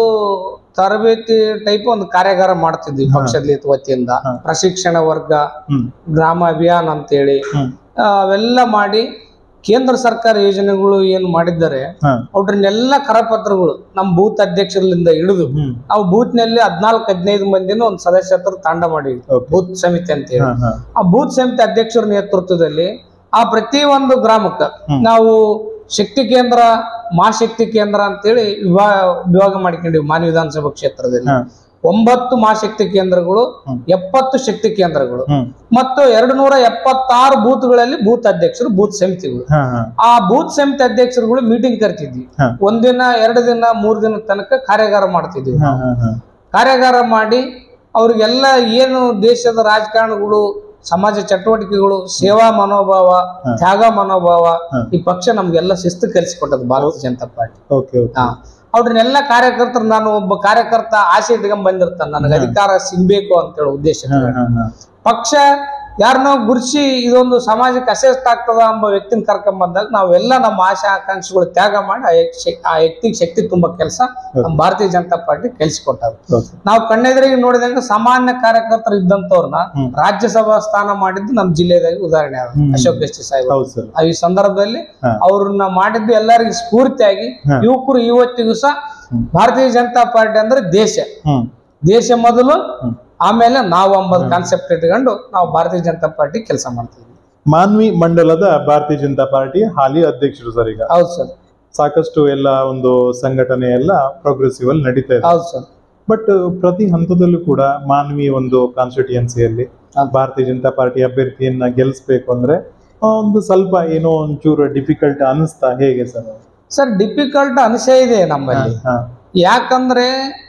ತರಬೇತಿ ಟೈಪ್ ಒಂದು ಕಾರ್ಯಾಗಾರ ಮಾಡ್ತಿದ್ವಿ ಪಕ್ಷದ ವತಿಯಿಂದ ಹಾ. ಪ್ರಶಿಕ್ಷಣ ವರ್ಗ ಹ್ಮ್ ಗ್ರಾಮ ಅಭಿಯಾನ ಅಂತೇಳಿ ಹ್ಮ್ ಆ, ಅವೆಲ್ಲ ಮಾಡಿ ಕೇಂದ್ರ ಸರ್ಕಾರ ಯೋಜನೆಗಳು ಏನ್ ಮಾಡಿದ್ದಾರೆ ಹಾ ಅವ್ರನ್ನೆಲ್ಲ ಕರಪತ್ರಗಳು ನಮ್ಮ ಬೂತ್ ಅಧ್ಯಕ್ಷರಿಂದ ಹಿಡಿದು ಹ್ಮ್ ನಾವು ಬೂತ್ ನಲ್ಲಿ ಹದ್ನಾಲ್ಕು ಹದಿನೈದು ಮಂದಿನ ಒಂದು ಸದಸ್ಯತ್ವರು ತಾಂಡ ಮಾಡಿದ್ವಿ ಓಕೆ ಬೂತ್ ಸಮಿತಿ ಅಂತ ಹೇಳಿ ಹಾ ಹಾ ಆ ಬೂತ್ ಸಮಿತಿ ಅಧ್ಯಕ್ಷರ ನೇತೃತ್ವದಲ್ಲಿ ಆ ಪ್ರತಿ ಒಂದು ಗ್ರಾಮಕ್ಕೆ ಹ್ಮ್. ನಾವು ಶಕ್ತಿ ಕೇಂದ್ರ ಮಹಾಶಕ್ತಿ ಕೇಂದ್ರ ಅಂತೇಳಿ ವಿಭಾಗ ವಿಭಾಗ ಮಾಡ್ಕೊಂಡಿವಿ ಮಾನ್ಯ ವಿಧಾನಸಭಾ ಕ್ಷೇತ್ರದಲ್ಲಿ ಹಾ ಒಂಬತ್ತು ಮಹಾಶಕ್ತಿ ಕೇಂದ್ರಗಳು ಹ್ಮ್. ಎಪ್ಪತ್ತು ಶಕ್ತಿ ಕೇಂದ್ರಗಳು ಹ್ಮ್ ಮತ್ತು ಎರಡು ನೂರ ಎಪ್ಪತ್ತಾರು ಬೂತ್ಗಳಲ್ಲಿ ಬೂತ್ ಅಧ್ಯಕ್ಷರು ಬೂತ್ ಸಮಿತಿಗಳು ಹಾ ಹಾ ಆ ಬೂತ್ ಸಮಿತಿ ಅಧ್ಯಕ್ಷರುಗಳು ಮೀಟಿಂಗ್ ಕರಿತಿದ್ವಿ ಹಾ. ಒಂದಿನ ಎರಡು ದಿನ ಮೂರ್ ದಿನ ತನಕ ಕಾರ್ಯಾಗಾರ ಮಾಡ್ತಿದ್ವಿ ಹಾ ಹಾ ಹಾ ಕಾರ್ಯಾಗಾರ ಮಾಡಿ ಅವ್ರಿಗೆಲ್ಲ ಏನು ದೇಶದ ರಾಜಕಾರಣಗಳು ಸಮಾಜ ಚಟುವಟಿಕೆಗಳು ಸೇವಾ ಮನೋಭಾವ ಹ. ತ್ಯಾಗ ಮನೋಭಾವ ಹ. ಈ ಪಕ್ಷ ನಮ್ಗೆಲ್ಲ ಶಿಸ್ತು ಕಲಿಸಿಕೊಟ್ಟದ್ದು ಭಾರತೀಯ ಜನತಾ ಪಾರ್ಟಿ ಓಕೆ ಓಕೆ ಹಾ ಅವ್ರನ್ನೆಲ್ಲ ಕಾರ್ಯಕರ್ತರು ನಾನು ಒಬ್ಬ ಕಾರ್ಯಕರ್ತ ಆಸೆ ಇಟ್ಕೊಂಡ್ ಬಂದಿರ್ತಾನೆ ನನಗೆ ಅಧಿಕಾರ ಸಿಗ್ಬೇಕು ಅಂತೇಳಿ ಉದ್ದೇಶ ಹಾ ಹಾ ಹಾ ಪಕ್ಷ ಯಾರನ್ನೋ ಗುರುಸಿ ಇದೊಂದು ಸಮಾಜಕ್ಕೆ ಅಸೆಸ್ಟ್ ಆಗ್ತದ ಎಂಬ ವ್ಯಕ್ತಿನ ಕರ್ಕೊಂಡ್ ಬಂದಾಗ ನಾವೆಲ್ಲ ನಮ್ಮ ಆಶಾ ಆಕಾಂಕ್ಷೆಗಳು ತ್ಯಾಗ ಮಾಡಿ ಆ ವ್ಯಕ್ತಿ- ಆ ವ್ಯಕ್ತಿಗೆ ಶಕ್ತಿ ತುಂಬೋ ಕೆಲಸ ನಮ್ಮ ಭಾರತೀಯ ಜನತಾ ಪಾರ್ಟಿ ಕಲಿಸಿಕೊಟ್ಟದು ಓಕೆ ನಾವು ಕಣ್ಣೆದುರಿಗೆ ನೋಡಿದಂಗ ಸಾಮಾನ್ಯ ಕಾರ್ಯಕರ್ತರು ಇದ್ದಂತವ್ರನ್ನ ಹ್ಮ್. ರಾಜ್ಯಸಭಾ ಸ್ಥಾನ ಮಾಡಿದ್ದು ನಮ್ಮ ಜಿಲ್ಲೆದಾಗ ಉದಾಹರಣೆ ಆದ ಹ್ಮ್. ಅಶೋಕ್ ಗಸ್ತಿ ಸಾಹೇಬ್ ಹೌದು ಸರ್ ಆ ಈ ಸಂದರ್ಭದಲ್ಲಿ ಹಾ. ಅವ್ರನ್ನ ಮಾಡಿದ್ದು ಎಲ್ಲರಿಗೂ ಸ್ಫೂರ್ತಿಯಾಗಿ ಹಾ. ಯುವಕರು ಇವತ್ತಿಗೂ ಸಹ ಹ್ಮ್. ಭಾರತೀಯ ಜನತಾ ಪಾರ್ಟಿ ಅಂದ್ರೆ ದೇಶ ಹ್ಮ್ ದೇಶ ಮೊದಲು ಹ್ಮ್. ಆಮೇಲೆ ನಾವು ಅಂಬದ್ ಕಾನ್ಸೆಪ್ಟ್ ಇಟ್ಕೊಂಡು ನಾವು ಭಾರತೀಯ ಜನತಾ ಪಾರ್ಟಿ ಕೆಲಸ ಮಾಡ್ತೀವಿ ಮಾನ್ವಿ ಮಂಡಲದ ಭಾರತೀಯ ಜನತಾ ಪಾರ್ಟಿ ಹಾಲಿ ಅಧ್ಯಕ್ಷರು ಸರ್ ಈಗ ಹೌದು ಸರ್ ಸಾಕಷ್ಟು ಎಲ್ಲ ಒಂದು ಸಂಘಟನೆ ಎಲ್ಲ ಪ್ರೋಗ್ರೆಸಿವ್ ಅಲ್ಲಿ ನಡೀತಾ ಇದೆ ಹೌದು ಸರ್ ಬಟ್ ಪ್ರತಿ ಹಂತದಲ್ಲೂ ಕೂಡ ಮಾನ್ವಿ ಒಂದು ಕಾನ್ಸ್ಟಿಟ್ಯೂಯನ್ಸಿಯಲ್ಲಿ ಹಾ. ಭಾರತೀಯ ಜನತಾ ಪಾರ್ಟಿ ಅಭ್ಯರ್ಥಿಯನ್ನ ಗೆಲ್ಲಿಸ್ಬೇಕು ಅಂದ್ರೆ ಆ, ಒಂದು ಸ್ವಲ್ಪ ಏನೋ ಒಂಚೂರು ಡಿಫಿಕಲ್ಟ್ ಅನಿಸ್ತಾ ಹೇಗೆ ಸರ್ ಸರ್ ಡಿಫಿಕಲ್ಟ್ ಅನಿಸೇ ಇದೆ ನಮ್ಮಲ್ಲಿ ಹಾ ಯಾಕಂದ್ರೆ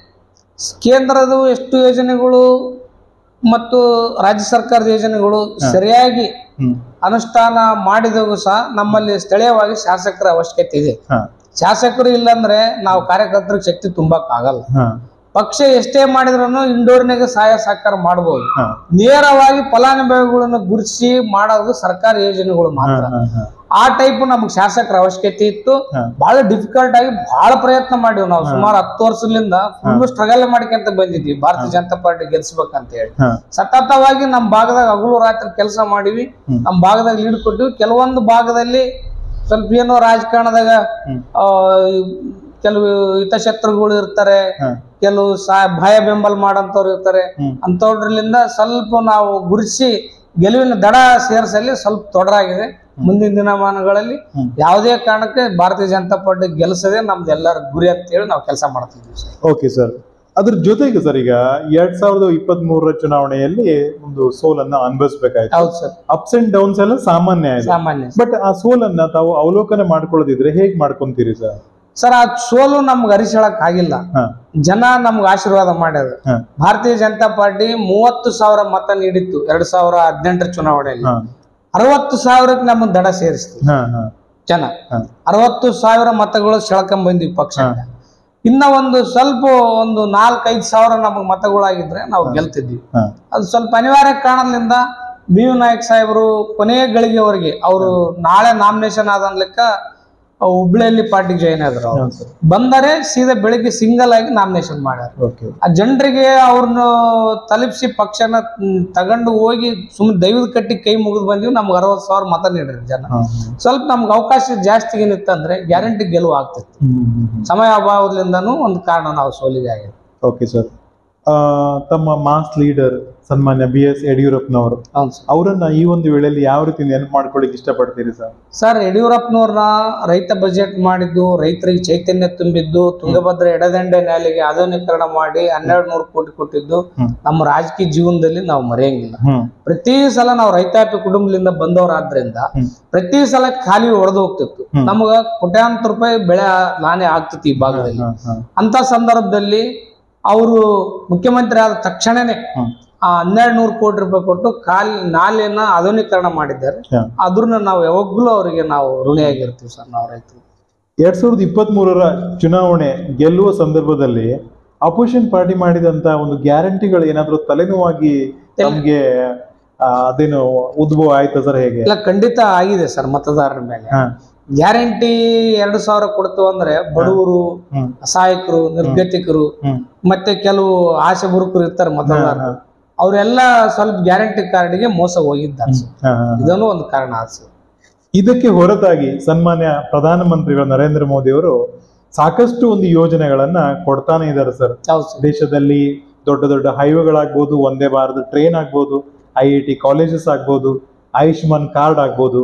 ಸ್- ಕೇಂದ್ರದ ಎಷ್ಟು ಯೋಜನೆಗಳು ಮತ್ತು ರಾಜ್ಯ ಸರ್ಕಾರದ ಯೋಜನೆಗಳು ಸರಿಯಾಗಿ ಹ್ಮ್ ಅನುಷ್ಠಾನ ಮಾಡಿದಾಗೂ ಸಹ ನಮ್ಮಲ್ಲಿ ಸ್ಥಳೀಯವಾಗಿ ಶಾಸಕರ ಅವಶ್ಯಕತೆ ಇದೆ ಹಾ ಶಾಸಕರು ಇಲ್ಲಾಂದ್ರೆ ನಾವು ಕಾರ್ಯಕರ್ತರಿಗೆ ಶಕ್ತಿ ತುಂಬಕ್ ಆಗಲ್ಲ ಹಾ ಪಕ್ಷ ಎಷ್ಟೇ ಮಾಡಿದ್ರು ಇಂಡೋರ್ನಾಗ ಸಹಾಯ ಸಹಕಾರ ಮಾಡಬಹುದು ಹಾ ನೇರವಾಗಿ ಫಲಾನುಭವಿಗಳನ್ನು ಗುರುತಿಸಿ ಮಾಡೋದು ಸರ್ಕಾರಿ ಯೋಜನೆಗಳು ಹಾ ಮಾತ್ರ ಹಾ ಹಾ ಆ ಟೈಪ್ ನಮ್ಗೆ ಶಾಸಕರ ಅವಶ್ಯಕತೆ ಇತ್ತು ಹಾ. ಬಹಳ ಡಿಫಿಕಲ್ಟ್ ಆಗಿ ಬಹಳ ಪ್ರಯತ್ನ ಮಾಡಿವಿ ನಾವು ಸುಮಾರು ಹತ್ತು ವರ್ಷದಿಂದ ಫುಲ್ ಸ್ಟ್ರಗಲ್ ಮಾಡ್ಕೊಂತ ಬಂದಿದ್ವಿ ಭಾರತೀಯ ಜನತಾ ಪಾರ್ಟಿ ಗೆಲ್ಸ್ಬೇಕಂತ ಹೇಳಿ ಹಾ ಸತತವಾಗಿ ನಮ್ಮ ಭಾಗದಾಗ ಹಗಲು ರಾತ್ರಿ ಕೆಲಸ ಮಾಡಿವಿ ಹ್ಮ್. ನಮ್ಮ ಭಾಗದಾಗ ಲೀಡ್ ಕೊಟ್ಟಿವಿ ಕೆಲವೊಂದು ಭಾಗದಲ್ಲಿ ಸ್ವಲ್ಪ ಏನೋ ರಾಜಕಾರಣದಾಗ ಹ್ಮ್. ಆ, ಕೆಲವು ಹಿತಶತ್ರುಗಳು ಇರ್ತಾರೆ ಹಾ ಕೆಲವು ಸಾ ಭಯ ಬೆಂಬಲ ಮಾಡಂತವ್ರು ಇರ್ತಾರೆ ಹ್ಮ್. ಅಂತವ್ರಲಿಂದ ಸ್ವಲ್ಪ ನಾವು ಗುರುಸಿ ಗೆಲುವಿನ ದಡ ಸೇರಿಸಲಿ ಸ್ವಲ್ಪ ತೊಡರಾಗಿದೆ ಮುಂದಿನ ದಿನಮಾನಗಳಲ್ಲಿ ಹ್ಮ್. ಯಾವುದೇ ಕಾರಣಕ್ಕೆ ಭಾರತೀಯ ಜನತಾ ಪಾರ್ಟಿ ಗೆಲ್ಲಿಸದೆ ನಮ್ದು ಎಲ್ಲರ ಗುರಿ ಅಂತೇಳಿ ನಾವು ಕೆಲಸ ಮಾಡ್ತಿದ್ವಿ ಸರ್ ಓಕೆ ಸರ್ ಅದ್ರ ಜೊತೆಗೆ ಸರ್ ಈಗ ಎರಡ್ ಸಾವಿರದ ಇಪ್ಪತ್ತ್ ಮೂರರ ಚುನಾವಣೆಯಲ್ಲಿ ಒಂದು ಸೋಲನ್ನ ಅನುಭವಿಸ್ಬೇಕಾಯ್ತು ಹೌದು ಸರ್ ಅಪ್ಸ್ ಅಂಡ್ ಡೌನ್ಸ್ ಎಲ್ಲ ಸಾಮಾನ್ಯ ಇದೆ ಸಾಮಾನ್ಯ ಬಟ್ ಆ ಸೋಲನ್ನ ತಾವು ಅವಲೋಕನ ಮಾಡ್ಕೊಳ್ಳೋದಿದ್ರೆ ಹೇಗ್ ಮಾಡ್ಕೊಂತೀರಿ ಸರ್ ಸರ್ ಆ ಸೋಲು ನಮ್ಗೆ ಅರಿಸಳಕ್ ಆಗಿಲ್ಲ ಹಾ ಜನ ನಮ್ಗೆ ಆಶೀರ್ವಾದ ಮಾಡ್ಯಾರ ಹಾ ಭಾರತೀಯ ಜನತಾ ಪಾರ್ಟಿ ಮೂವತ್ತು ಸಾವಿರ ಮತ ನೀಡಿತ್ತು ಎರಡ್ ಸಾವಿರ ಹದಿನೆಂಟರ ಚುನಾವಣೆಯಲ್ಲಿ ಹಾ ಅರವತ್ತು ಸಾವಿರಕ್ಕೆ ನಮ್ಮ ದಡ ಸೇರಿಸ್ತು ಹಾ ಹಾ ಜನ ಹಾ. ಅರವತ್ತು ಸಾವಿರ ಮತಗಳು ಸೆಳ್ಕೊಂಡ್ ಬಂದ್ವಿ ಪಕ್ಷ ಇನ್ನ ಒಂದು ಸ್ವಲ್ಪ ಒಂದು ನಾಲ್ಕೈದು ಸಾವಿರ ನಮಗೆ ಮತಗಳಾಗಿದ್ರೆ ನಾವು ಗೆಲ್ತಿದ್ವಿ ಹಾ ಅದು ಸ್ವಲ್ಪ ಅನಿವಾರ್ಯ ಕಾರಣದಿಂದ ಬಿ ಯು ನಾಯಕ್ ಸಾಹೇಬರು ಕೊನೆಯ ಗಳಿಗೆವರೆಗೆ ಅವರು ನಾಳೆ ನಾಮಿನೇಷನ್ ಆದ ಲೆಕ್ಕ ಹುಬ್ಳಿಯಲ್ಲಿ ಪಾರ್ಟಿಗೆ ಜಾಯಿನ್ ಆದ್ರು ಅವ್ರು. ಸರ್ ಬಂದರೆ ಸೀದಾ ಬೆಳಿಗ್ಗೆ ಸಿಂಗಲ್ ಆಗಿ ನಾಮಿನೇಷನ್ ಮಾಡ್ಯಾರ ಓಕೆ ಆ ಜನರಿಗೆ ಅವ್ರನ್ನ ತಲುಪಿಸಿ ಪಕ್ಷನ ಮ್, ತಗೊಂಡು ಹೋಗಿ ಸುಮ್ಮನೆ ದೈವದ ಕಟ್ಟಿ ಕೈ ಮುಗಿದು ಬಂದಿವಿ ನಮ್ಗೆ ಅರವತ್ತು ಸಾವಿರ ಮತ ನೀಡ್ರಿ ಜನ ಹಾ ಸ್ವಲ್ಪ ನಮ್ಗೆ ಅವಕಾಶ ಜಾಸ್ತಿ ಏನಿತ್ತಂದ್ರೆ ಗ್ಯಾರಂಟಿ ಗೆಲುವು ಆಗ್ತಿತ್ತು ಸಮಯ ಅಭಾವದಿಂದನೂ ಒಂದು ಕಾರಣ ನಾವು ಸೋಲಿಗೆ ಆಗಿದೆ ಓಕೆ ಸರ್ ತಮ್ಮ ಮಾಸ್ ಲೀಡರ್ ಸನ್ಮಾನ್ಯ ಬಿ ಎಸ್ ಯಡಿಯೂರಪ್ಪನವರು ಹೌದು ಸರ್ ಅವರನ್ನ ಈ ಒಂದು ವೇಳೆಯಲ್ಲಿ ಯಾವ ರೀತಿ ನೆನಪು ಮಾಡ್ಕೊಳ್ಳಿಕ್ಕೆ ಇಷ್ಟಪಡ್ತೀರಿ ಸರ್ ಸರ್ ಯಡಿಯೂರಪ್ಪನವ್ರನ್ನ ರೈತ ಬಜೆಟ್ ಮಾಡಿದ್ದು ರೈತರಿಗೆ ಚೈತನ್ಯ ತುಂಬಿದ್ದು ತುಂಗಭದ್ರ ಎಡದಂಡೆ ನ್ಯಾಲಿಗೆ ಆಧುನೀಕರಣ ಮಾಡಿ ಹನ್ನೆರಡು ನೂರು ಕೋಟಿ ಕೊಟ್ಟಿದ್ದು ಹ್ಮ್. ನಮ್ಮ ರಾಜಕೀಯ ಜೀವನದಲ್ಲಿ ನಾವು ಮರೆಯಂಗಿಲ್ಲ ಹ್ಮ್ ಪ್ರತಿ ಸಲ ನಾವು ರೈತಾಪಿ ಕುಟುಂಬದಿಂದ ಬಂದವರಾದ್ರಿಂದ ಹ್ಮ್. ಪ್ರತಿ ಸಲ ಖಾಲಿ ಹೊಡೆದು ಹೋಗ್ತಿತ್ತು ಹ್ಮ್. ನಮಗ ಕೋಟ್ಯಾಂತರ ರೂಪಾಯಿ ಬೆಳೆ ನಾನೇ ಆಗ್ತಿತ್ತು ಈ ಭಾಗದಲ್ಲಿ ಹಾ, ಹಾ. ಅಂತ ಸಂದರ್ಭದಲ್ಲಿ ಅವರು ಮುಖ್ಯಮಂತ್ರಿ ಆದ ತಕ್ಷಣನೇ ಹ್ಮ್. ಆ ಹನ್ನೆರಡು ನೂರು ಕೋಟಿ ರೂಪಾಯಿ ಕೊಟ್ಟು ಖಾಲಿ ನಾಲೆಯನ್ನ ಆಧುನೀಕರಣ ಮಾಡಿದ್ದಾರೆ ಹಾ. ಅದ್ರನ್ನ ನಾವು ಯಾವಾಗ್ಲೂ ಅವರಿಗೆ ನಾವು ಋಣಿಯಾಗಿರ್ತೀವಿ ಸರ್ ನಾವು ರೈತರು ಎರಡ್ ಸಾವಿರದ ಇಪ್ಪತ್ತ್ ಮೂರರ ಚುನಾವಣೆ ಗೆಲ್ಲುವ ಸಂದರ್ಭದಲ್ಲಿ ಅಪೋಸಿಷನ್ ಪಾರ್ಟಿ ಮಾಡಿದಂತ ಒಂದು ಗ್ಯಾರಂಟಿಗಳು ಏನಾದ್ರೂ ತಲೆನೋವಾಗಿ ನಮ್ಗೆ ಆ, ಅದೇನು ಉದ್ಭವ ಆಯ್ತಾ ಸರ್ ಹೇಗೆ ಇಲ್ಲ ಖಂಡಿತ ಆಗಿದೆ ಸರ್ ಮತದಾರರ ಮೇಲೆ ಹಾ ಗ್ಯಾರಂಟಿ ಎರಡು ಸಾವಿರ ಕೊಡ್ತು ಅಂದ್ರೆ ಬಡವರು ಹ್ಮ್ ಅಸಹಾಯಕರು ನಿರ್ಗತಿಕರು ಹ್ಮ್ ಮತ್ತೆ ಕೆಲವು ಆಸೆ ಬುರುಕರು ಇರ್ತಾರೆ ಮತದಾರರು ಹಾ, ಅವರೆಲ್ಲ ಸ್ವಲ್ಪ ಗ್ಯಾರಂಟಿ ಕಾರ್ಡ್ಗೆ ಮೋಸ ಹೋಗಿದ್ದಾರೆ ಸರ್ ಹಾ, ಹಾ. ಇದನ್ನು ಒಂದು ಕಾರಣ ಆದ ಸರ್ ಇದಕ್ಕೆ ಹೊರತಾಗಿ ಸನ್ಮಾನ್ಯ ಪ್ರಧಾನಮಂತ್ರಿಗಳು ನರೇಂದ್ರ ಮೋದಿ ಅವರು ಸಾಕಷ್ಟು ಒಂದು ಯೋಜನೆಗಳನ್ನ ಕೊಡ್ತಾನೆ ಇದ್ದಾರೆ ಸರ್ ಹೌದು ಸರ್ ದೇಶದಲ್ಲಿ ದೊಡ್ಡ ದೊಡ್ಡ ಹೈವೇಗಳಾಗ್ಬೋದು ಒಂದೇ ಭಾರತ ಟ್ರೈನ್ ಆಗ್ಬೋದು ಐ ಐ ಟಿ ಕಾಲೇಜಸ್ ಆಗ್ಬೋದು ಆಯುಷ್ಮಾನ್ ಕಾರ್ಡ್ ಆಗ್ಬೋದು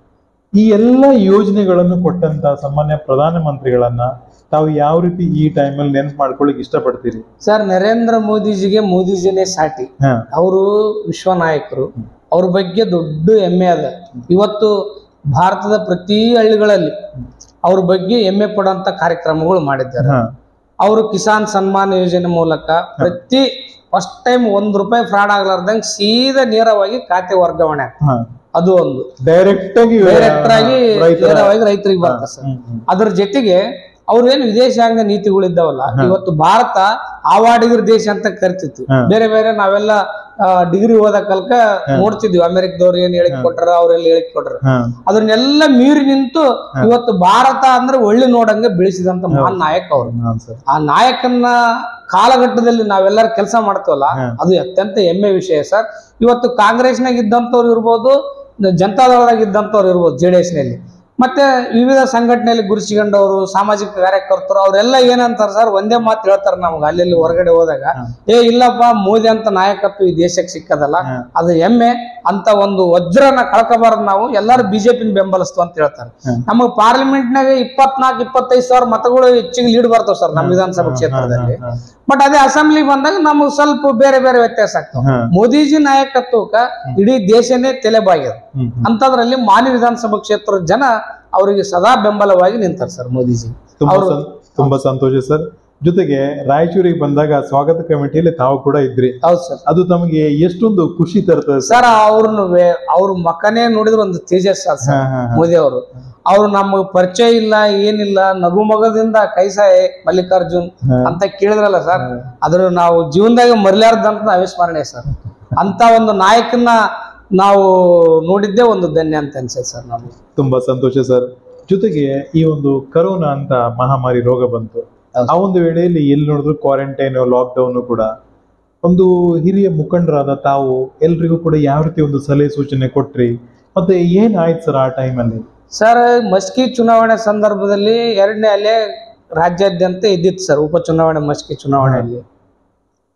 ಈ ಎಲ್ಲ ಯೋಜನೆಗಳನ್ನು ಕೊಟ್ಟಂತ ಸಾಮಾನ್ಯ ಪ್ರಧಾನಮಂತ್ರಿಗಳನ್ನ ತಾವು ಯಾವ ರೀತಿ ಈ ಟೈಮಲ್ಲಿ ನೆನ್ಪು ಮಾಡ್ಕೊಳ್ಳಿಕ್ ಇಷ್ಟಪಡ್ತೀರಿ ಸರ್ ನರೇಂದ್ರ ಮೋದಿಜಿಗೆ ಮೋದಿಜಿನೇ ಸಾಟಿ ಹಾ ಅವರು ವಿಶ್ವ ನಾಯಕರು ಅವ್ರ ಬಗ್ಗೆ ದೊಡ್ಡ ಹೆಮ್ಮೆ ಅದ ಇವತ್ತು ಭಾರತದ ಪ್ರತಿ ಹಳ್ಳಿಗಳಲ್ಲಿ ಅವ್ರ ಬಗ್ಗೆ ಹೆಮ್ಮೆ ಪಡುವಂತ ಕಾರ್ಯಕ್ರಮಗಳು ಮಾಡಿದ್ದಾರೆ ಹಾ ಅವರು ಕಿಸಾನ್ ಸನ್ಮಾನ್ ಯೋಜನೆ ಮೂಲಕ ಪ್ರತಿ ಫಸ್ಟ್ ಟೈಮ್ ಒಂದ್ ರೂಪಾಯಿ ಫ್ರಾಡ್ ಆಗ್ಲಾರ್ದಂಗ್ ಸೀದಾ ನೇರವಾಗಿ ಖಾತೆ ವರ್ಗಾವಣೆ ಆಗ್ತದೆ ಹಾ ಅದು ಒಂದು ಡೈರೆಕ್ಟ್ ಆಗಿ ಡೈರೆಕ್ಟ್ ಆಗಿ ರೈತರ ನೇರವಾಗಿ ರೈತರಿಗೆ ಬರ್ತದೆ ಸರ್ ಹ್ಮ್, ಹ್ಮ್. ಅದ್ರ ಜೊತೆಗೆ ಅವ್ರೇನು ವಿದೇಶಾಂಗ ನೀತಿಗಳಿದ್ದಾವಲ್ಲ ಇವತ್ತು ಭಾರತ ಆವಾಡಿಗರ ದೇಶ ಅಂತ ಕರಿತಿತ್ತು ಹಾ. ಬೇರೆ ಬೇರೆ ನಾವೆಲ್ಲ ಡಿಗ್ರಿ ಓದ ಕಲ್ಕ ನೋಡ್ತಿದ್ವಿ ಅಮೆರಿಕದವ್ರು ಏನ್ ಹೇಳಿಕ್ ಕೊಟ್ರ ಅವ್ರೆಲ್ಲ ಹೇಳಿಕ್ ಕೊಟ್ರ ಹಾ ಅದನ್ನೆಲ್ಲ ಮೀರಿ ನಿಂತು ಇವತ್ತು ಭಾರತ ಅಂದ್ರೆ ಒಳ್ಳೆ ನೋಡಂಗೆ ಬೆಳೆಸಿದಂತ ಮಹಾನ್ ನಾಯಕ ಅವರು ಹಾ ಸರ್ ಆ ನಾಯಕನ ಕಾಲಘಟ್ಟದಲ್ಲಿ ನಾವೆಲ್ಲರೂ ಕೆಲಸ ಮಾಡ್ತೀವಲ್ಲ ಹಾ. ಅದು ಅತ್ಯಂತ ಹೆಮ್ಮೆ ವಿಷಯ ಸರ್ ಇವತ್ತು ಕಾಂಗ್ರೆಸ್ನಾಗ ಇದ್ದಂಥವ್ರು ಇರ್ಬೋದು ಜನತಾದಳದಾಗ ಇದ್ದಂಥವ್ರು ಇರ್ಬೋದು ಜೆ ಡಿ ನಲ್ಲಿ ಮತ್ತೆ ವಿವಿಧ ಸಂಘಟನೆಯಲ್ಲಿ ಗುರುಸಿಕೊಂಡವರು ಸಾಮಾಜಿಕ ಕಾರ್ಯಕರ್ತರು ಅವರೆಲ್ಲ ಏನಂತಾರ ಸರ್ ಒಂದೇ ಮಾತು ಹೇಳ್ತಾರೆ ನಮ್ಗೆ ಅಲ್ಲಿ ಹೊರಗಡೆ ಹೋದಾಗ ಹಾ. ಏ ಇಲ್ಲಪ್ಪ ಮೋದಿ ಅಂತ ನಾಯಕತ್ವ ಈ ದೇಶಕ್ಕೆ ಸಿಕ್ಕದಲ್ಲ ಹಾ. ಅದು ಹೆಮ್ಮೆ ಅಂತ ಒಂದು ವಜ್ರನ ಕಳ್ಕೋಬಾರ್ದು ನಾವು ಎಲ್ಲರೂ ಬಿಜೆಪಿನ ಬೆಂಬಲಿಸ್ತು ಅಂತ ಹೇಳ್ತಾರೆ ಹ್ಮ್. ನಮಗೆ ಪಾರ್ಲಿಮೆಂಟ್ನಾಗ ಇಪ್ಪತ್ನಾಲ್ಕು ಇಪ್ಪತ್ತೈದು ಸಾವಿರ ಮತಗಳು ಹೆಚ್ಚಿಗೆ ಲೀಡ್ ಬರ್ತಾವ ಸರ್ ನಮ್ಮ ವಿಧಾನಸಭಾ ಕ್ಷೇತ್ರದಲ್ಲಿ ಹಾ, ಬಟ್ ಅದೇ ಅಸೆಂಬ್ಲಿ ಬಂದಾಗ ನಮಗೆ ಸ್ವಲ್ಪ ಬೇರೆ ಬೇರೆ ವ್ಯತ್ಯಾಸ ಆಗ್ತಾವ ಹಾ. ಮೋದಿಜಿ ನಾಯಕತ್ವಕ್ಕ ಇಡೀ ದೇಶನೇ ತಲೆಬಾಗ್ಯದ ಹ್ಮ್, ಹ್ಮ್. ಅಂತದ್ರಲ್ಲಿ ಮಾನ್ಯ ವಿಧಾನಸಭಾ ಕ್ಷೇತ್ರದ ಜನ ಅವರಿಗೆ ಸದಾ ಬೆಂಬಲವಾಗಿ ನಿಂತಾರೆ ಸರ್ ಮೋದಿಜಿ ತುಂಬಾ ಅವ್ರು- ಸಂ- ತುಂಬಾ ಸಂತೋಷ ಸರ್ ಜೊತೆಗೆ ರಾಯಚೂರಿಗೆ ಬಂದಾಗ ಸ್ವಾಗತ ಕಮಿಟಿಯಲ್ಲಿ ತಾವು ಕೂಡ ಇದ್ರಿ ಹೌದು ಸರ್ ಅದು ತಮಗೆ ಎಷ್ಟೊಂದು ಖುಷಿ ತರ್ತದೆ ಸರ್ ಸರ್ ಅವ್ರನ್ನ ಅವ್ರ ಮಕ್ಕನೇ ನೋಡಿದ್ರೆ ಒಂದು ತೇಜಸ್ ಅದ್ ಸರ್ ಹಾ, ಹಾ, ಹಾ. ಮೋದಿ ಅವರು ಅವ್ರು ನಮಗೆ ಪರಿಚಯ ಇಲ್ಲ ಏನಿಲ್ಲ ನಗು ಮಗದಿಂದ ಕೈಸಾಯ್ ಮಲ್ಲಿಕಾರ್ಜುನ್ ಹಾ. ಅಂತ ಕೇಳಿದ್ರಲ್ಲ ಸರ್ ಅದ್ರ ನಾವು ಜೀವನದಾಗ ಮರ್ಲಾರ್ದಂತ ಅವಿಸ್ಮರಣೆ ಸರ್ ಅಂತ ಒಂದು ನಾಯಕನ ನಾವು ನೋಡಿದ್ದೇ ಒಂದು ಧನ್ಯ ಅಂತ ಅನ್ಸುತ್ತೆ ಸರ್ ನಮ್ಗೆ ತುಂಬಾ ಸಂತೋಷ ಸರ್ ಜೊತೆಗೆ ಈ ಒಂದು ಕರೋನಾ ಅಂತ ಮಹಾಮಾರಿ ರೋಗ ಬಂತು ಹೌದು. ಆ ಒಂದು ವೇಳೆಯಲ್ಲಿ ಎಲ್ಲಿ ನೋಡಿದ್ರು ಕ್ವಾರಂಟೈನ್ ಲಾಕ್ಡೌನ್ ಕೂಡ ಒಂದು ಹಿರಿಯ ಮುಖಂಡರಾದ ತಾವು ಎಲ್ರಿಗೂ ಕೂಡ ಯಾವ ರೀತಿ ಒಂದು ಸಲಹೆ ಸೂಚನೆ ಕೊಟ್ರಿ ಮತ್ತೆ ಏನಾಯ್ತು ಸರ್ ಆ ಟೈಮಲ್ಲಿ ಸರ್ ಮಸ್ಕಿ ಚುನಾವಣೆ ಸಂದರ್ಭದಲ್ಲಿ ಎರಡನೇ ಅಲೆ ರಾಜ್ಯಾದ್ಯಂತ ಇದ್ದಿತ್ತು ಸರ್ ಉಪಚುನಾವಣೆ ಮಸ್ಕಿ ಚುನಾವಣೆಯಲ್ಲಿ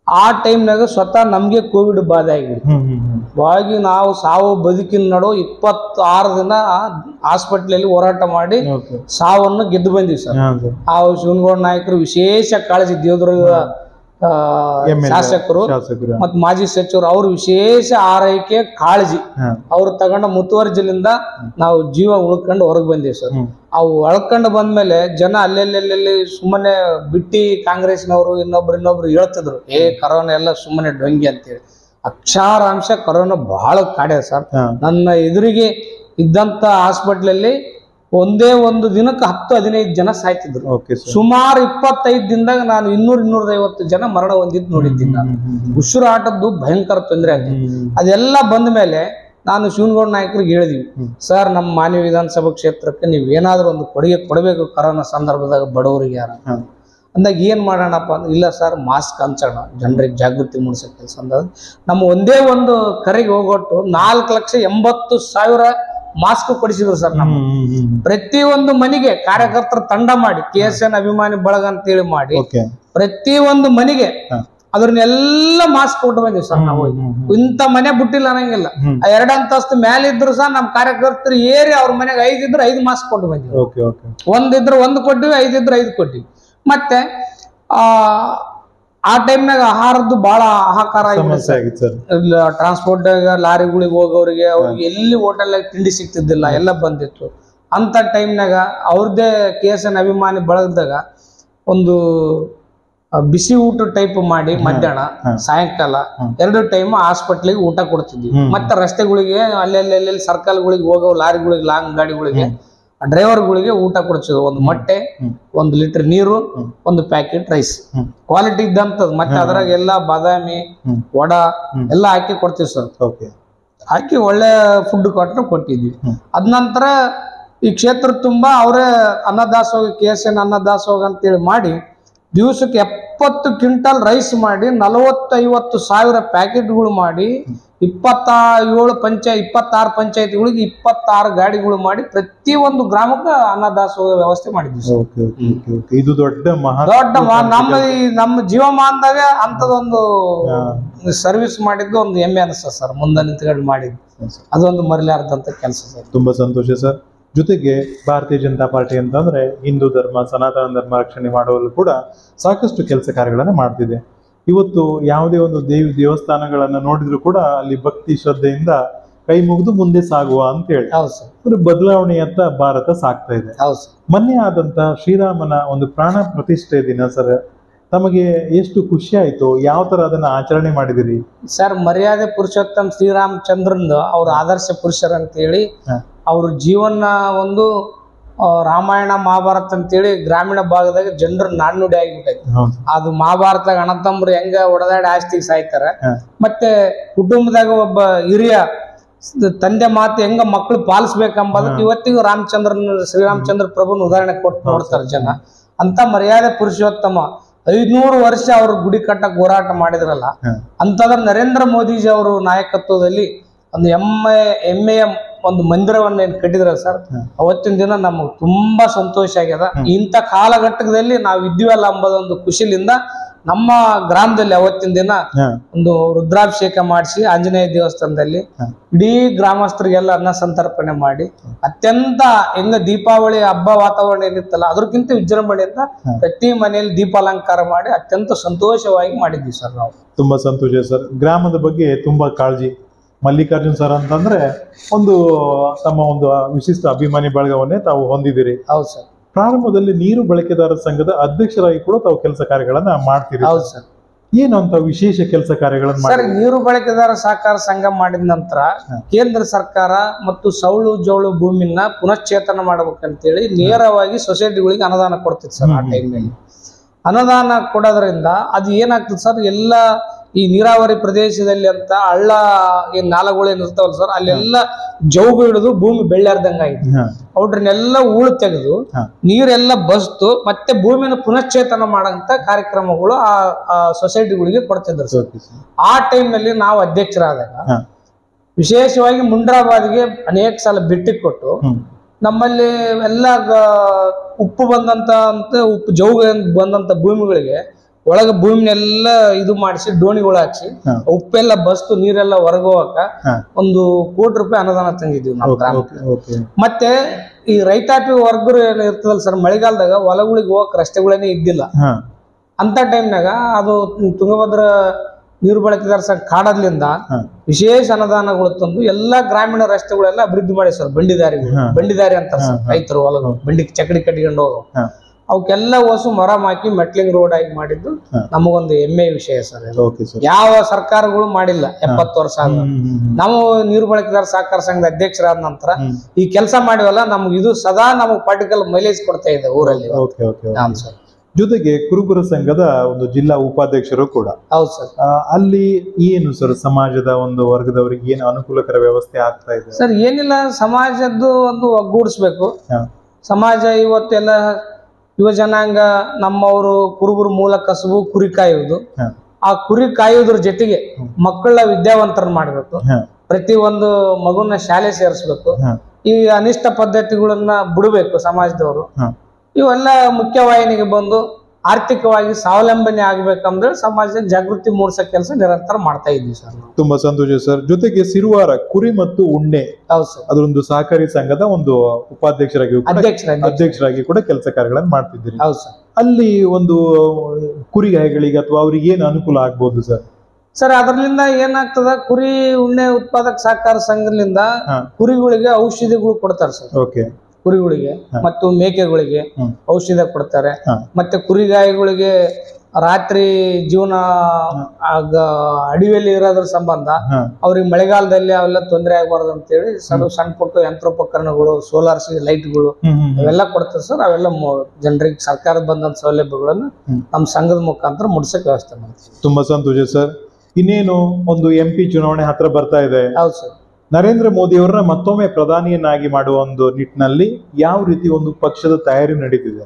ಆ ಟೈಮ್ನಾಗ ಸ್ವತಃ ನಮ್ಗೆ ಕೋವಿಡ್ ಬಾಧೆ ಆಗಿಬಿಡ್ತು ಹ್ಮ್ ಹ್ಮ್ ಹ್ಮ್ ವಾಗಿ ನಾವು ಸಾವು ಬದುಕಿನ ನಡು ಇಪ್ಪತ್ತಾರು ದಿನ ಹಾಸ್ಪಿಟ್ಲಲ್ಲಿ ಹೋರಾಟ ಮಾಡಿ ಓಕೆ ಸಾವನ್ನು ಗೆದ್ದು ಬಂದೀವಿ ಸರ್ ಹಾ ಸರ್ ಆ ಶಿವನಗೌಡ ನಾಯಕರು ವಿಶೇಷ ಕಾಳಜಿ ದೇವದುರ್ಗ ಆ, MLA, ಶಾಸಕರು ಶಾಸಕರು ಮತ್ತು ಮಾಜಿ ಸಚಿವರು ಅವ್ರ ವಿಶೇಷ ಆರೈಕೆ ಕಾಳಜಿ ಹಾ ಅವ್ರು ತಗೊಂಡ ಮುತುವರ್ಜಿಲಿಂದ ನಾವು ಜೀವ ಉಳ್ಕೊಂಡು ಹೊರಗೆ ಬಂದೀವಿ ಸರ್ ಹ್ಮ್ ಅವು ಎಳ್ಕೊಂಡು ಬಂದ್ಮೇಲೆ ಜನ ಅಲ್ಲೆಲ್ಲೆಲ್ಲಿ ಸುಮ್ಮನೆ ಬಿಟ್ಟಿ ಕಾಂಗ್ರೆಸ್ನವರು ಇನ್ನೊಬ್ರು ಇನ್ನೊಬ್ರು ಹೇಳ್ತಿದ್ರು ಏ ಕರೋನಾ ಎಲ್ಲ ಸುಮ್ಮನೆ ಡೊಂಗಿ ಅಂತೇಳಿ ಅಕ್ಷಾರಾಂಶ ಕರೋನಾ ಬಹಳ ಕಾಡ್ಯದ ಸರ್ ಹಾ ನನ್ನ ಎದುರಿಗೆ ಇದ್ದಂತ ಹಾಸ್ಪಿಟ್ಲಲ್ಲಿ ಒಂದೇ ಒಂದು ದಿನಕ್ಕೆ ಹತ್ತು ಹದಿನೈದು ಜನ ಸಾಯ್ತಿದ್ರು ಓಕೆ ಸರ್ ಸುಮಾರು ಇಪ್ಪತ್ತೈದು ದಿನದಾಗ ನಾನು ಇನ್ನೂರ್ ಇನ್ನೂರೈವತ್ತು ಜನ ಮರಣ ಹೊಂದಿದ್ದು ನೋಡಿದ್ದೀನಿ ನಾನು ಹ್ಮ್ ಹ್ಮ್ ಉಸಿರಾಟದ್ದು ಭಯಂಕರ ತೊಂದರೆ ಆಗಿದೆ ಹ್ಮ್ ಅದೆಲ್ಲ ಬಂದ ಮೇಲೆ ನಾನು ಶಿವನಗೌಡ ನಾಯಕರಿಗೆ ಹೇಳಿದ್ವಿ ಹ್ಮ್. ಸರ್ ನಮ್ಮ ಮಾನ್ಯ ವಿಧಾನಸಭಾ ಕ್ಷೇತ್ರಕ್ಕೆ ನೀವು ಏನಾದರೂ ಒಂದು ಕೊಡುಗೆ ಕೊಡಬೇಕು ಕರೋನಾ ಸಂದರ್ಭದಾಗ ಬಡವರಿಗೆ ಯಾರ ಹಾ ಅಂದಾಗ ಏನು ಮಾಡೋಣಪ್ಪ ಅಂದ್ರೆ ಇಲ್ಲ ಸರ್ ಮಾಸ್ಕ್ ಹಂಚೋಣ ಜನರಿಗೆ ಜಾಗೃತಿ ಮೂಡಿಸೋ ಕೆಲಸ ಅಂದಾಗ ನಮ್ಮ ಒಂದೇ ಒಂದು ಕರೆಗೆ ಹೋಗೊಟ್ಟು ನಾಲ್ಕು ಲಕ್ಷ ಎಂಬತ್ತು ಸಾವಿರ ಮಾಸ್ಕ್ ಕೊಡಿಸಿದ್ರು ಸರ್ ನಮ್ಮ ಹ್ಮ್ ಹ್ಮ್ ಹ್ಮ್ ಪ್ರತಿಯೊಂದು ಮನೆಗೆ ಕಾರ್ಯಕರ್ತರ ತಂಡ ಮಾಡಿ ಕೆ ಎಸ್ ಎನ್ ಅಭಿಮಾನಿ ಬಳಗ ಅಂತೇಳಿ ಮಾಡಿ ಓಕೆ ಪ್ರತಿಯೊಂದು ಮನೆಗೆ ಹಾ. ಅದ್ರನ್ನೆಲ್ಲ ಮಾಸ್ಕ್ ಕೊಟ್ಟು ಬಂದಿವಿ ಸರ್ ನಾವು ಹ್ಮ್ ಹ್ಮ್ ಹ್ಮ್ ಇಂಥ ಮನೆ ಬಿಟ್ಟಿಲ್ಲ ಅನ್ನಂಗಿಲ್ಲ ಹ್ಮ್. ಆ ಎರಡು ಅಂತಸ್ತು ಮೇಲೆ ಇದ್ರು ಸಹ ನಮ್ಮ ಕಾರ್ಯಕರ್ತರು ಏರಿ ಅವ್ರ ಮನೆಗೆ ಐದು ಇದ್ರು ಐದು ಮಾಸ್ಕ್ ಕೊಟ್ಟು ಬಂದಿವಿ ಓಕೆ ಓಕೆ ಒಂದಿದ್ರು ಒಂದು ಕೊಟ್ಟಿವಿ ಐದು ಇದ್ರು ಐದು ಕೊಟ್ಟಿವಿ ಮತ್ತೆ ಆ ಆ ಟೈಮ್ನಾಗ ಆಹಾರದ್ದು ಬಹಳ ಹಾಹಾಕಾರ ಆಗಿಬಿಡುತ್ತೆ ಸಮಸ್ಯೆ ಆಗಿತ್ತು ಸರ್ ಟ್ರಾನ್ಸ್ಪೋರ್ಟ್ ಲಾರಿಗಳಿಗೆ ಹೋಗೋರಿಗೆ ಅವ್ರಿಗೆ ಎಲ್ಲಿ ಹೋಟೆಲ್ ತಿಂಡಿ ಸಿಗ್ತಿದ್ದಿಲ್ಲ ಎಲ್ಲ ಬಂದಿತ್ತು ಅಂತ ಟೈಮ್ನಾಗ ಅವ್ರದ್ದೇ ಕೆ ಎಸ್ ಎನ್ ಅಭಿಮಾನಿ ಬಳಗದಾಗ ಒಂದು ಆ, ಬಿಸಿ ಊಟ ಟೈಪ್ ಮಾಡಿ ಮಧ್ಯಾಹ್ನ ಹಾ. ಸಾಯಂಕಾಲ ಹ್ಮ್. ಎರಡು ಟೈಮ್ ಹಾಸ್ಪಿಟ್ಲಿಗೆ ಊಟ ಕೊಡ್ತಿದ್ವಿ ಹ್ಮ್. ಮತ್ತೆ ರಸ್ತೆಗಳಿಗೆ ಅಲ್ಲೆಲ್ಲಿ ಅಲ್ಲೆಲ್ಲಿ ಸರ್ಕಲ್ಗಳಿಗೆ ಹೋಗೋ ಲಾರಿಗಳಿಗೆ ಲಾಂಗ್ ಗಾಡಿಗಳಿಗೆ ಹ್ಮ್. ಡ್ರೈವರ್ಗಳಿಗೆ ಊಟ ಕೊಡ್ತಿದ್ವಿ ಒಂದು ಮೊಟ್ಟೆ ಹ್ಮ್. ಒಂದು ಲೀಟರ್ ನೀರು ಹ್ಮ್. ಒಂದು ಪ್ಯಾಕೆಟ್ ರೈಸ್ ಹ್ಮ್. ಕ್ವಾಲಿಟಿ ಇದ್ದಂಥದ್ದು ಮತ್ತೆ ಹ್ಮ್. ಅದ್ರಾಗ ಎಲ್ಲ ಬಾದಾಮಿ ಹ್ಮ್. ವಡಾ ಹ್ಮ್. ಎಲ್ಲ ಹಾಕಿ ಕೊಡ್ತೀವಿ ಸರ್ ಓಕೆ ಹಾಕಿ ಒಳ್ಳೆ ಫುಡ್ ಕೊಟ್ಟು ಕೊಟ್ಟಿದ್ವಿ ಹ್ಮ್. ಅದ ನಂತರ ಈ ಕ್ಷೇತ್ರ ತುಂಬಾ ಅವರೇ ಅನ್ನದಾಸೋಗ ಕೆ ಎಸ್ ಎನ್ ಅನ್ನದಾಸೋಗ ಅಂತೇಳಿ ಮಾಡಿ ದಿವಸಕ್ಕೆ ಎಪ್ಪತ್ತು ಕ್ವಿಂಟಲ್ ರೈಸ್ ಮಾಡಿ ನಲವತ್ತೈವತ್ತು ಸಾವಿರ ಪ್ಯಾಕೆಟ್ಗಳು ಮಾಡಿ ಇಪ್ಪತ್ತ ಏಳು ಪಂಚ ಇಪ್ಪತ್ತಾರು ಪಂಚಾಯತಿಗಳಿಗೆ ಇಪ್ಪತ್ತಾರು ಗಾಡಿಗಳು ಮಾಡಿ ಪ್ರತಿಯೊಂದು ಗ್ರಾಮಕ್ಕೆ ಅನ್ನದಾಸೋಗ ವ್ಯವಸ್ಥೆ ಮಾಡಿದ್ವಿ sir okay okay okay okay ಇದು ದೊಡ್ಡ ಮಹಾ ದೊಡ್ಡ ಮಾ- ನಮ್ಮ ಈ ನಮ್ಮ ಜೀವಮಾನದಾಗ ಅಂತದೊಂದು ಹಾ. ಸರ್ವಿಸ್ ಮಾಡಿದ್ದು ಒಂದು ಹೆಮ್ಮೆ ಅನಿಸ್ತದೆ ಸರ್ ಮುಂದೆ ನಿಂತ್ಕೊಂಡು ಮಾಡಿದ್ದು ಅದೊಂದು ಮರಿಲಾರ್ದಂತ ಕೆಲಸ ಸರ್ ತುಂಬಾ ಸಂತೋಷ ಸರ್ ಜೊತೆಗೆ ಭಾರತೀಯ ಜನತಾ ಪಾರ್ಟಿ ಅಂತಂದ್ರೆ ಹಿಂದೂ ಧರ್ಮ ಸನಾತನ ಧರ್ಮ ರಕ್ಷಣೆ ಮಾಡುವಲ್ಲೂ ಕೂಡ ಸಾಕಷ್ಟು ಕೆಲಸ ಕಾರ್ಯಗಳನ್ನ ಮಾಡ್ತಿದೆ ಇವತ್ತು ಯಾವುದೇ ಒಂದು ದೇವಿ ದೇವಸ್ಥಾನಗಳನ್ನ ನೋಡಿದ್ರು ಕೂಡ ಅಲ್ಲಿ ಭಕ್ತಿ ಶ್ರದ್ಧೆಯಿಂದ ಕೈ ಮುಗಿದು ಮುಂದೆ ಸಾಗುವ ಅಂತ ಹೇಳಿ ಹೌದು ಸರ್ ಅಂದ್ರೆ ಬದಲಾವಣೆಯತ್ತ ಭಾರತ ಸಾಗ್ತಾ ಇದೆ ಹೌದು ಸರ್ ಮೊನ್ನೆ ಆದಂತ ಶ್ರೀರಾಮನ ಒಂದು ಪ್ರಾಣ ಪ್ರತಿಷ್ಠೆ ದಿನ ಸರ್ ತಮಗೆ ಎಷ್ಟು ಖುಷಿ ಆಯ್ತು ಯಾವ ತರ ಅದನ್ನ ಆಚರಣೆ ಮಾಡಿದಿರಿ ಸರ್ ಮರ್ಯಾದೆ ಪುರುಷೋತ್ತಮ ಶ್ರೀರಾಮಚಂದ್ರನ್ ಅವ್ರ ಆದರ್ಶ ಪುರುಷರು ಅಂತೇಳಿ ಹ. ಅವ್ರ ಜೀವನ ಒಂದು ಆ, ರಾಮಾಯಣ ಮಹಾಭಾರತ ಅಂತೇಳಿ ಗ್ರಾಮೀಣ ಭಾಗದಾಗ ಜನರ ನಾಣ್ಣುಡಿ ಆಗಿಬಿಟ್ಟೈತಿ ಹೌದು ಅದು ಮಹಾಭಾರತದಾಗ ಅಣ್ಣತಮ್ಮರು ಹೆಂಗ ಒಡೆದಾಡಿ ಆಸ್ತಿಗೆ ಸಾಯ್ತಾರ ಹ. ಮತ್ತೆ ಕುಟುಂಬದಾಗ ಒಬ್ಬ ಹಿರಿಯ ಸ- ತಂದೆ ಮಾತು ಹೆಂಗ ಮಕ್ಕಳು ಪಾಲಿಸ್ಬೇಕಂಬದಕ್ಕೆ ಇವತ್ತಿಗೂ ರಾಮಚಂದ್ರನ್ ಶ್ರೀರಾಮಚಂದ್ರ ಪ್ರಭುನ ಉದಾಹರಣೆ ಕೊಟ್ಟು ನೋಡ್ತಾರೆ ಜನ ಅಂತ ಮರ್ಯಾದೆ ಪುರುಷೋತ್ತಮ ಐದ್ನೂರು ವರ್ಷ ಅವ್ರು ಗುಡಿ ಕಟ್ಟಕ್ ಹೋರಾಟ ಮಾಡಿದ್ರಲ್ಲ ಹ. ಅಂತಂದ್ರೆ ನರೇಂದ್ರ ಮೋದಿಜಿ ಅವರು ನಾಯಕತ್ವದಲ್ಲಿ ಒಂದು ಎಮ್ಮೆ ಹೆಮ್ಮೆಯ ಒಂದು ಮಂದಿರವನ್ನ ಏನ್ ಕಟ್ಟಿದ್ರ ಸರ್ ಹ. ಅವತ್ತಿನ ದಿನ ನಮಗೆ ತುಂಬಾ ಸಂತೋಷ ಆಗ್ಯದ ಇಂಥ ಕಾಲಘಟ್ಟದಲ್ಲಿ ನಾವು ಇದ್ದೀವಲ್ಲ ಎಂಬುದೊಂದು ಖುಷಿಲಿಂದ ನಮ್ಮ ಗ್ರಾಮದಲ್ಲಿ ಅವತ್ತಿನ ದಿನ ಹ. ಒಂದು ರುದ್ರಾಭಿಷೇಕ ಮಾಡಿಸಿ ಆಂಜನೇಯ ದೇವಸ್ಥಾನದಲ್ಲಿ ಹ. ಇಡೀ ಗ್ರಾಮಸ್ಥರಿಗೆಲ್ಲ ಅನ್ನ ಸಂತರ್ಪಣೆ ಮಾಡಿ ಅತ್ಯಂತ ಹೆಂಗ ದೀಪಾವಳಿ ಹಬ್ಬ ವಾತಾವರಣ ಏನಿತ್ತಲ್ಲ ಅದಕ್ಕಿಂತ ವಿಜೃಂಭಣೆಯಿಂದ ಹ. ಪ್ರತಿ ಮನೆಯಲ್ಲಿ ದೀಪಾಲಂಕಾರ ಮಾಡಿ ಅತ್ಯಂತ ಸಂತೋಷವಾಗಿ ಮಾಡಿದ್ವಿ ಸರ್ ನಾವು ತುಂಬಾ ಸಂತೋಷ ಸರ್ ಗ್ರಾಮದ ಬಗ್ಗೆ ತುಂಬಾ ಕಾಳಜಿ ಮಲ್ಲಿಕಾರ್ಜುನ್ ಸರ್ ಅಂತಂದ್ರೆ ಒಂದು ತಮ್ಮ ಒಂದು ವಿಶಿಷ್ಟ ಅಭಿಮಾನಿ ಬಳಗವನ್ನೇ ತಾವು ಹೊಂದಿದ್ದೀರಿ ಹೌದು ಸರ್ ಪ್ರಾರಂಭದಲ್ಲಿ ನೀರು ಬಳಕೆದಾರರ ಸಂಘದ ಅಧ್ಯಕ್ಷರಾಗಿ ಕೂಡ ತಾವು ಕೆಲಸ ಕಾರ್ಯಗಳನ್ನ ಮಾಡ್ತೀರಿ ಹೌದು ಸರ್ ಏನು ಅಂತ ವಿಶೇಷ ಕೆಲಸ ಕಾರ್ಯಗಳನ್ನ ಸರ್ ಮಾಡಿ ನೀರು ಬಳಕೆದಾರ ಸಹಕಾರ ಸಂಘ ಮಾಡಿದ ನಂತರ ಹ. ಕೇಂದ್ರ ಸರ್ಕಾರ ಮತ್ತು ಸೌಳು ಜೌಳು ಭೂಮಿನ ಪುನಶ್ಚೇತನ ಮಾಡ್ಬೇಕಂತೇಳಿ ನೇರವಾಗಿ ಸೊಸೈಟಿಗಳಿಗೆ ಅನುದಾನ ಕೊಡ್ತಿತ್ತು ಸರ್ ಆ ಹ್ಮ್. ಟೈಮ್ನಲ್ಲಿ ಅನುದಾನ ಕೊಡೋದ್ರಿಂದ ಅದು ಏನಾಗ್ತದೆ ಸರ್ ಎಲ್ಲ ಈ ನೀರಾವರಿ ಪ್ರದೇಶದಲ್ಲಿ ಅಂತ ಹಳ್ಳ ಏನ್ ನಾಲಗಳು ಏನ್ ಇರ್ತಾವಲ್ಲ ಸರ್ ಅಲ್ಲೆಲ್ಲ ಜೌಗು ಹಿಡಿದು ಭೂಮಿ ಬೆಳ್ಳಾರ್ದಂಗ ಆಯ್ತು ಹ, ಅವ್ರನ್ನೆಲ್ಲ ಹೂಳು ತೆಗೆದು ಹ. ನೀರೆಲ್ಲ ಬಸ್ತು ಮತ್ತೆ ಭೂಮಿನ ಪುನಶ್ಚೇತನ ಮಾಡಂತ ಕಾರ್ಯಕ್ರಮಗಳು ಆ ಆ ಸೊಸೈಟಿಗಳಿಗೆ ಕೊಡ್ತಿದ್ರು ಸರ್ ಓಕೆ ಸರ್. ಆ ಟೈಮ್ನಲ್ಲಿ ನಾವು ಅಧ್ಯಕ್ಷರಾದಾಗ ಹ, ವಿಶೇಷವಾಗಿ ಮುಂಡ್ರಾಬಾದ್ಗೆ ಅನೇಕ ಸಲ ಭೇಟಿ ಕೊಟ್ಟು ಹ್ಮ್, ನಮ್ಮಲ್ಲಿ ಎಲ್ಲ ಗ- ಉಪ್ಪು ಬಂದಂತ ಅಂತ ಉಪ್ಪು ಜೌಗ ಬಂದಂತ ಭೂಮಿಗಳಿಗೆ ಒಳಗ ಭೂಮಿನೆಲ್ಲ ಇದು ಮಾಡಿಸಿ ಡೋಣಿಗಳು ಹಾಕ್ಸಿ ಹಾ. ಉಪ್ಪೆಲ್ಲ ಬಸ್ತು ನೀರೆಲ್ಲ ಹೊರಗೆ ಹೋಗಕ ಹಾ. ಒಂದು ಕೋಟಿ ರೂಪಾಯಿ ಅನುದಾನ ತಂದಿದ್ವಿ ನಾವು ಓಕೆ ಗ್ರಾಮ ಓಕೆ ಓಕೆ ಮತ್ತೆ ಈ ರೈತಾಪಿ ವರ್ಗರು ಏನು ಇರ್ತದಲ್ಲ ಸರ್ ಮಳೆಗಾಲದಾಗ ಹೊಲಗಳಿಗೆ ಹೋಗಕ್ ರಸ್ತೆಗಳೇನೆ ಇದ್ದಿಲ್ಲ ಹಾ ಅಂತ ಟೈಮ್ನಾಗ ಅದು ತುಂಗಭದ್ರಾ ನೀರು ಬಳಕೆದಾರ ಸಂಘ ಕಾಡದ್ಲಿಂದ ಹಾ. ವಿಶೇಷ ಅನುದಾನಗಳು ತಂದು ಎಲ್ಲಾ ಗ್ರಾಮೀಣ ರಸ್ತೆಗಳೆಲ್ಲ ಅಭಿವೃದ್ಧಿ ಮಾಡಿ ಸರ್ ಬಂಡಿದಾರಿಗಳು ಹಾ. ಬಂಡಿದಾರಿ ಅಂತಾರೆ ಸರ್ ಹಾ, ಹಾ. ರೈತರು ಹೊಲ ಬಂಡಿ ಚಕಡಿ ಕಟ್ಕೊಂಡು ಹೋಗೋ ಹಾ. ಅವಕ್ಕೆಲ್ಲ ಹೊಸು ಮರ ಹಾಕಿ ಮೆಟ್ಲಿಂಗ್ ರೋಡ್ ಆಗಿ ಮಾಡಿದ್ದು ಹಾ. ನಮಗೊಂದು ಹೆಮ್ಮೆ ವಿಷಯ ಸರ್ ಇದು. ಓಕೆ ಸರ್ ಯಾವ ಸರ್ಕಾರಗಳು ಮಾಡಿಲ್ಲ ಎಪ್ಪತ್ತು ವರ್ಷ ಆದ್ರೂ ನಾವು ನೀರು ಬಳಕೆದಾರ ಸಹಕಾರ ಸಂಘದ ಅಧ್ಯಕ್ಷರಾದ ನಂತರ ಈ ಕೆಲಸ ಮಾಡಿವಲ್ಲ ನಮ್ಗೆ ಇದು ಸದಾ ನಮಗೆ ಪಾರ್ಟಿಕಲ್ ಮೈಲೇಜ್ ಕೊಡ್ತಾ ಇದೆ ಊರಲ್ಲಿ ಓಕೆ ಓಕೆ ಹೌದು ಸರ್ ಜೊತೆಗೆ ಕುರುಬರ ಸಂಘದ ಒಂದು ಜಿಲ್ಲಾ ಉಪಾಧ್ಯಕ್ಷರು ಕೂಡ ಹೌದು ಸರ್ ಆ, ಅಲ್ಲಿ ಏನು ಸರ್ ಸಮಾಜದ ಒಂದು ವರ್ಗದವರಿಗೆ ಏನು ಅನುಕೂಲಕರ ವ್ಯವಸ್ಥೆ ಆಗ್ತಾ ಇದೆ ಸರ್ ಏನಿಲ್ಲ ಸಮಾಜದ್ದು ಒಂದು ಒಗ್ಗೂಡಿಸ್ಬೇಕು ಹಾ. ಸಮಾಜ ಇವತ್ತೆಲ್ಲ ಯುವ ಜನಾಂಗ ನಮ್ಮವರು ಕುರುಬರು ಮೂಲ ಕಸುಬು ಕುರಿ ಕಾಯುವುದು ಹಾ. ಆ ಕುರಿ ಕಾಯುವುದ್ರ ಜೊತೆಗೆ ಮಕ್ಕಳ ವಿದ್ಯಾವಂತರನ್ನ ಮಾಡಬೇಕು ಹಾ. ಪ್ರತಿ ಒಂದು ಮಗುನ ಶಾಲೆ ಸೇರಿಸ್ಬೇಕು ಹಾ. ಈ ಅನಿಷ್ಟ ಪದ್ಧತಿಗಳನ್ನ ಬಿಡಬೇಕು ಸಮಾಜದವರು ಹಾ. ಇವೆಲ್ಲ ಮುಖ್ಯವಾಹಿನಿಗೆ ಬಂದು ಆರ್ಥಿಕವಾಗಿ ಸ್ವಾವಲಂಬನೆ ಆಗ್ಬೇಕಂದ್ರೆ ಸಮಾಜದಲ್ಲಿ ಜಾಗೃತಿ ಮೂಡಿಸೋ ಕೆಲಸ ನಿರಂತರ ಮಾಡ್ತಾ ಇದ್ವಿ ಸರ್ ನಾವು ತುಂಬಾ ಸಂತೋಷ ಸರ್ ಜೊತೆಗೆ ಸಿರುವಾರ ಕುರಿ ಮತ್ತು ಉಣ್ಣೆ ಹೌದು ಸರ್ ಅದರೊಂದು ಸಹಕಾರಿ ಸಂಘದ ಒಂದು ಉಪಾಧ್ಯಕ್ಷರಾಗಿ ಕೂಡ ಅಧ್ಯಕ್ಷರ ಅಧ್ಯಕ್ಷರಾಗಿ ಕೂಡ ಕೆಲಸ ಕಾರ್ಯಗಳನ್ನು ಮಾಡ್ತಿದ್ದೀರಿ ಹೌದು ಸರ್ ಅಲ್ಲಿ ಒಂದು ಕುರಿಗಾಯಿಗಳಿಗೆ ಅಥವಾ ಅವ್ರಿಗೆ ಏನು ಅನುಕೂಲ ಆಗ್ಬೋದು ಸರ್ ಸರ್ ಅದರ್ಲಿಂದ ಏನಾಗ್ತದ ಕುರಿ ಉಣ್ಣೆ ಉತ್ಪಾದಕ ಸಹಕಾರ ಸಂಘದಿಂದ ಹಾ. ಕುರಿಗಳಿಗೆ ಔಷಧಿಗಳು ಕೊಡ್ತಾರೆ ಸರ್ ಓಕೆ ಕುರಿಗಳಿಗೆ ಹಾ. ಮತ್ತು ಮೇಕೆಗಳಿಗೆ ಹ್ಮ್. ಔಷಧ ಕೊಡ್ತಾರೆ ಹಾ. ಮತ್ತೆ ಕುರಿಗಾಯಿಗಳಿಗೆ ರಾತ್ರಿ ಜೀವನ ಆಗ ಅಡವಿಯಲ್ಲಿ ಇರೋದ್ರ ಸಂಬಂಧ ಹಾ ಅವ್ರಿಗೆ ಮಳೆಗಾಲದಲ್ಲಿ ಅವೆಲ್ಲ ತೊಂದರೆ ಆಗಬಾರ್ದು ಅಂತೇಳಿ ಸಣ್ಣ ಸಣ್ಣ ಪುಟ್ಟ ಯಂತ್ರೋಪಕರಣಗಳು ಸೋಲಾರ್ ಲೈಟ್ಗಳು ಹ್ಮ್ ಹ್ಮ್ ಹ್ಮ್. ಅವೆಲ್ಲ ಕೊಡ್ತಾರೆ ಸರ್ ಅವೆಲ್ಲ ಜನರಿಗೆ ಸರ್ಕಾರ ಬಂದಂತ ಸೌಲಭ್ಯಗಳನ್ನು ಹ್ಮ್. ನಮ್ಮ ಸಂಘದ ಮುಖಾಂತರ ಮುಡ್ಸಕ್ ವ್ಯವಸ್ಥೆ ಮಾಡ್ತೀವಿ ತುಂಬಾ ಸಂತೋಷ ಸರ್ ಇನ್ನೇನು ಒಂದು ಎಂ ಪಿ ಚುನಾವಣೆ ಹತ್ರ ಬರ್ತಾ ಇದೆ ಹೌದು ಸರ್ ನರೇಂದ್ರ ಮೋದಿ ಅವರನ್ನ ಮತ್ತೊಮ್ಮೆ ಪ್ರಧಾನಿಯನ್ನಾಗಿ ಮಾಡುವ ಒಂದು ನಿಟ್ಟಿನಲ್ಲಿ ಯಾವ ರೀತಿ ಒಂದು ಪಕ್ಷದ ತಯಾರಿ ನಡೀತಿದೆ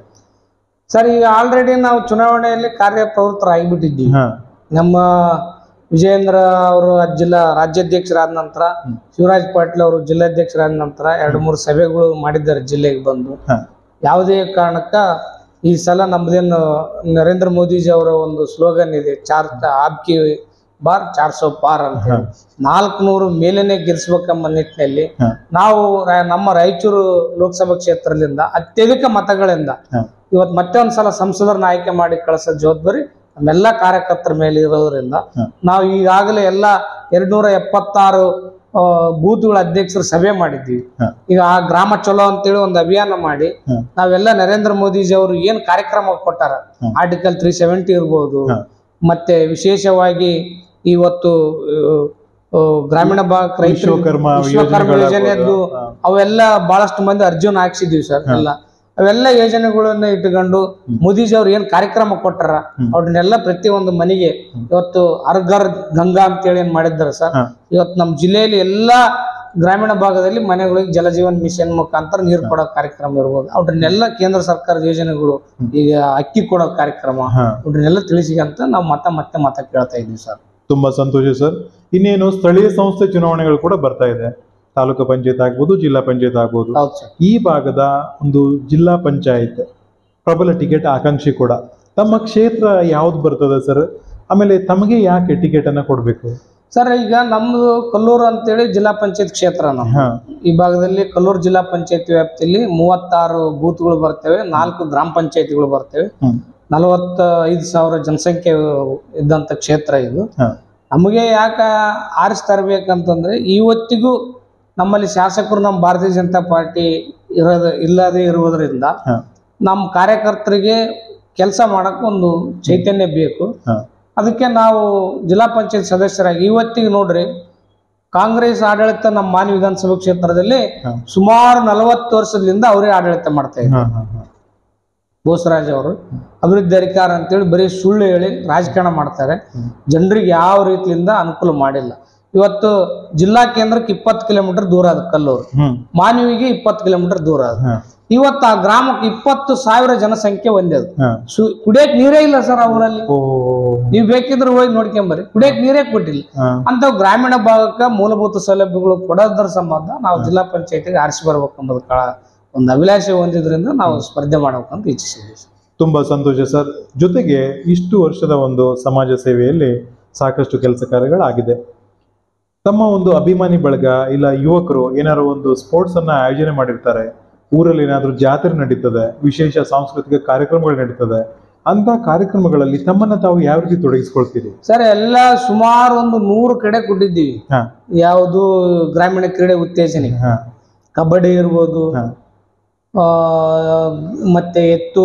ಸರ್ ಈಗ ಆಲ್ರೆಡಿ ನಾವು ಚುನಾವಣೆಯಲ್ಲಿ ಕಾರ್ಯಪ್ರವೃತ್ತರಾಗಿಬಿಟ್ಟಿದ್ದೀವಿ ಹಾ ನಮ್ಮ ವಿಜಯೇಂದ್ರ ಅವರು ಜಿಲ್ಲಾ ರಾಜ್ಯಾಧ್ಯಕ್ಷರಾದ ನಂತರ ಹ್ಮ್. ಶಿವರಾಜ್ ಪಾಟೀಲ್ ಅವರು ಜಿಲ್ಲಾಧ್ಯಕ್ಷರಾದ ನಂತರ ಎರಡು ಮೂರು ಸಭೆಗಳು ಮಾಡಿದ್ದಾರೆ ಜಿಲ್ಲೆಗೆ ಬಂದು ಹಾ. ಯಾವುದೇ ಯಾವುದೇ ಕಾರಣಕ್ಕ ಈ ಸಲ ನಮ್ದೇನು ನರೇಂದ್ರ ಮೋದಿಜಿ ಅವರ ಒಂದು ಸ್ಲೋಗನ್ ಇದೆ ಚಾರ್ ಆಬ್ಕಿ ಬಾರ್ ಚಾರ್ ಸೋ ಪಾರ್ ಅಂತ ಹೇಳಿ ನಾಲ್ಕುನೂರು ಮೇಲೇನೆ ಗೆಲ್ಸ್ಬೇಕೆಂಬ ನಿಟ್ಟಿನಲ್ಲಿ ಹಾ. ನಾವು ರಾ- ನಮ್ಮ ರಾಯಚೂರು ಲೋಕಸಭಾ ಕ್ಷೇತ್ರದಿಂದ ಅತ್ಯಧಿಕ ಮತಗಳಿಂದ ಹಾ. ಇವತ್ತು ಮತ್ತೆ ಒಂದ್ಸಲ ಸಂಸದರನ್ನ ಆಯ್ಕೆ ಮಾಡಿ ಕಳಿಸೋ ಜವಾಬ್ದಾರಿ ನಮ್ಮೆಲ್ಲ ಕಾರ್ಯಕರ್ತರ ಮೇಲೆ ಇರೋದ್ರಿಂದ ಹಾ. ನಾವು ಈಗಾಗಲೇ ಎಲ್ಲ ಎರಡ್ನೂರ ಎಪ್ಪತ್ತಾರು ಆ, ಬೂತ್ಗಳ ಅಧ್ಯಕ್ಷರ ಸಭೆ ಮಾಡಿದ್ದೀವಿ ಹಾ. ಈಗ ಆ ಗ್ರಾಮ ಚಲೋ ಅಂತೇಳಿ ಒಂದು ಅಭಿಯಾನ ಮಾಡಿ ಹಾ. ನಾವೆಲ್ಲ ನರೇಂದ್ರ ಮೋದಿಜಿ ಅವರು ಏನ್ ಕಾರ್ಯಕ್ರಮ ಕೊಟ್ಟಾರ ಹಾ. ಆರ್ಟಿಕಲ್ ತ್ರೀ ಸೆವೆಂಟಿ ಇರ್ಬೋದು ಹಾ. ಮತ್ತೆ ವಿಶೇಷವಾಗಿ ಇವತ್ತು ಆ, ಆ, ಗ್ರಾಮೀಣ ಭಾಗ ರೈತರು ವಿಶ್ವಕರ್ಮ ವಿಶ್ವಕರ್ಮ ಯೋಜನೆಗಳಾಗ್ಬೋದು. ಯೋಜನೆಯದ್ದು ಹಾ. ಅವೆಲ್ಲ ಬಹಳಷ್ಟು ಮಂದಿ ಅರ್ಜಿನ ಹಾಕ್ಸಿದೀವಿ ಸರ್ ಎಲ್ಲ ಅವೆಲ್ಲ ಯೋಜನೆಗಳನ್ನ ಇಟ್ಕೊಂಡು ಮೋದಿಜಿ ಅವ್ರು ಏನ್ ಕಾರ್ಯಕ್ರಮ ಕೊಟ್ಟಾರ ಹ್ಮ್. ಅವ್ರನ್ನೆಲ್ಲ ಪ್ರತಿ ಒಂದು ಮನೆಗೆ ಇವತ್ತು ಅರ್ಗರ್ ಗಂಗಾ ಅಂತೇಳಿ ಏನ್ ಮಾಡಿದ್ದಾರೆ ಸರ್ ಹಾ. ಇವತ್ತು ನಮ್ಮ ಜಿಲ್ಲೆಯಲ್ಲಿ ಎಲ್ಲಾ ಗ್ರಾಮೀಣ ಭಾಗದಲ್ಲಿ ಮನೆಗಳಿಗೆ ಜಲಜೀವನ್ ಮಿಷನ್ ಮುಖಾಂತರ ನೀರು ಕೊಡೋ ಕಾರ್ಯಕ್ರಮ ಇರ್ಬೋದು ಅವ್ರನ್ನೆಲ್ಲ ಕೇಂದ್ರ ಸರ್ಕಾರದ ಯೋಜನೆಗಳು ಈಗ ಅಕ್ಕಿ ಕೊಡೋ ಕಾರ್ಯಕ್ರಮ ಹಾ ಅವ್ರನ್ನೆಲ್ಲ ತಿಳಿಸಿಕಂತ ನಾವು ಮತ್ತೆ ಮತ್ತೆ ಮತ್ತೆ ಕೇಳ್ತಾ ಇದ್ದೀವಿ ಸರ್ ತುಂಬಾ ಸಂತೋಷ ಸರ್ ಇನ್ನೇನು ಸ್ಥಳೀಯ ಸಂಸ್ಥೆ ಚುನಾವಣೆಗಳು ಕೂಡ ಬರ್ತಾ ಇದೆ ತಾಲೂಕು ಪಂಚಾಯತ್ ಆಗ್ಬೋದು ಜಿಲ್ಲಾ ಪಂಚಾಯತ್ ಆಗ್ಬೋದು ಹೌದು ಸರ್ ಈ ಭಾಗದ ಒಂದು ಜಿಲ್ಲಾ ಪಂಚಾಯತ್ ಪ್ರಬಲ ಟಿಕೆಟ್ ಆಕಾಂಕ್ಷಿ ಕೂಡ ತಮ್ಮ ಕ್ಷೇತ್ರ ಯಾವ್ದು ಬರ್ತದೆ ಸರ್ ಆಮೇಲೆ ತಮಗೆ ಯಾಕೆ ಟಿಕೆಟ್ ಅನ್ನ ಕೊಡ್ಬೇಕು ಸರ್ ಈಗ ನಮ್ದು ಕಲ್ಲೂರು ಅಂತೇಳಿ ಜಿಲ್ಲಾ ಪಂಚಾಯತ್ ಕ್ಷೇತ್ರ ನಮ್ಮ ಹಾ ಈ ಭಾಗದಲ್ಲಿ ಕಲ್ಲೂರು ಜಿಲ್ಲಾ ಪಂಚಾಯತಿ ವ್ಯಾಪ್ತಿಯಲ್ಲಿ ಮೂವತ್ತಾರು ಬೂತ್ಗಳು ಬರ್ತವೆ ನಾಲ್ಕು ಗ್ರಾಮ ಪಂಚಾಯತಿಗಳು ಬರ್ತವೆ ಹ್ಮ್ ನಲವತ್ತ ಐದು ಸಾವಿರ ಜನಸಂಖ್ಯೆ ಇದ್ದಂತ ಕ್ಷೇತ್ರ ಇದು ಹಾ ನಮಗೆ ಯಾಕೆ ಆರಿಸ್ತಾ ಇರ್ಬೇಕಂತಂದ್ರೆ ಇವತ್ತಿಗೂ ನಮ್ಮಲ್ಲಿ ಶಾಸಕರು ನಮ್ಮ ಭಾರತೀಯ ಜನತಾ ಪಾರ್ಟಿ ಇರೋದು ಇಲ್ಲದೆ ಇರುವುದರಿಂದ ಹಾ ನಮ್ಮ ಕಾರ್ಯಕರ್ತರಿಗೆ ಕೆಲಸ ಮಾಡಕ್ಕೆ ಒಂದು ಚೈತನ್ಯ ಬೇಕು ಹಾ ಅದಕ್ಕೆ ನಾವು ಜಿಲ್ಲಾ ಪಂಚಾಯತ್ ಸದಸ್ಯರಾಗಿ ಇವತ್ತಿಗೆ ನೋಡ್ರಿ ಕಾಂಗ್ರೆಸ್ ಆಡಳಿತ ನಮ್ಮ ಮಾನ್ಯ ವಿಧಾನಸಭಾ ಕ್ಷೇತ್ರದಲ್ಲಿ ಹಾ. ಸುಮಾರು ನಲವತ್ತು ವರ್ಷದಿಂದ ಅವರೇ ಆಡಳಿತ ಮಾಡ್ತಾ ಇದ್ದಾರೆ ಹಾ ಹಾ ಹಾ ಬೋಸರಾಜ್ ಅವರು ಅಭಿವೃದ್ಧಿ ಅಧಿಕಾರ ಅಂತೇಳಿ ಬರೀ ಸುಳ್ಳು ಹೇಳಿ ರಾಜಕಾರಣ ಮಾಡ್ತಾರೆ ಹ್ಮ್. ಜನರಿಗೆ ಯಾವ ರೀತಿಯಿಂದ ಅನುಕೂಲ ಮಾಡಿಲ್ಲ ಇವತ್ತು ಜಿಲ್ಲಾ ಕೇಂದ್ರಕ್ಕೆ ಇಪ್ಪತ್ತು ಕಿಲೋಮೀಟರ್ ದೂರ ಅದ ಕಲ್ಲೂರು ಹ್ಮ್ ಮಾನವಿಗೆ ಇಪ್ಪತ್ತು ಕಿಲೋಮೀಟರ್ ದೂರ ಅದ ಹಾ ಇವತ್ತು ಆ ಗ್ರಾಮಕ್ಕೆ ಇಪ್ಪತ್ತು ಸಾವಿರ ಜನಸಂಖ್ಯೆ ಒಂದೇದು ಹಾ ಸು ಕುಡಿಯಕ್ ನೀರೇ ಇಲ್ಲ ಸರ್ ಆ ಊರಲ್ಲಿ ಓ ನೀವು ಬೇಕಿದ್ರೆ ಹೋಗಿ ನೋಡ್ಕೊಂಬರ್ರಿ ಕುಡಿಯಕ್ ನೀರೇ ಕೊಟ್ಟಿಲ್ಲ ಹಾ ಅಂತ ಗ್ರಾಮೀಣ ಭಾಗಕ್ಕೆ ಮೂಲಭೂತ ಸೌಲಭ್ಯಗಳು ಕೊಡೋದ್ರ ಸಂಬಂಧ ನಾವು ಜಿಲ್ಲಾ ಪಂಚಾಯತಿಗೆ ಆರಿಸಿ ಬರ್ಬೇಕೆಂಬುದು ಕಳ ಒಂದು ಅಭಿಲಾಷೆ ಹೊಂದಿದ್ರಿಂದ ನಾವು ಸ್ಪರ್ಧೆ ಮಾಡ್ಬೇಕಂತ ಇಚ್ಛಿಸಿದ್ವಿ ಸರ್. ತುಂಬಾ ಸಂತೋಷ ಸರ್ ಜೊತೆಗೆ ಇಷ್ಟು ವರ್ಷದ ಒಂದು ಸಮಾಜ ಸೇವೆಯಲ್ಲಿ ಸಾಕಷ್ಟು ಕೆಲಸ ಕಾರ್ಯಗಳಾಗಿದೆ ತಮ್ಮ ಒಂದು ಅಭಿಮಾನಿ ಬಳಗ ಇಲ್ಲ ಯುವಕರು ಏನಾದ್ರು ಒಂದು ಸ್ಪೋರ್ಟ್ಸ್ ಅನ್ನ ಆಯೋಜನೆ ಮಾಡಿರ್ತಾರೆ ಊರಲ್ಲಿ ಏನಾದ್ರು ಜಾತ್ರೆ ನಡೀತದೆ ವಿಶೇಷ ಸಾಂಸ್ಕೃತಿಕ ಕಾರ್ಯಕ್ರಮಗಳು ನಡೀತದೆ ಅಂತ ಕಾರ್ಯಕ್ರಮಗಳಲ್ಲಿ ತಮ್ಮನ್ನ ತಾವು ಯಾವ ರೀತಿ ತೊಡಗಿಸ್ಕೊಳ್ತೀರಿ ಸರ್ ಎಲ್ಲ ಸುಮಾರು ಒಂದು ನೂರು ಕಡೆ ಕೊಟ್ಟಿದ್ದೀವಿ ಹಾ ಯಾವುದು ಗ್ರಾಮೀಣ ಕ್ರೀಡೆ ಉತ್ತೇಜನೆ ಹಾ ಕಬಡ್ಡಿ ಇರ್ಬೋದು ಹಾ ಆ, ಮತ್ತೆ ಎತ್ತು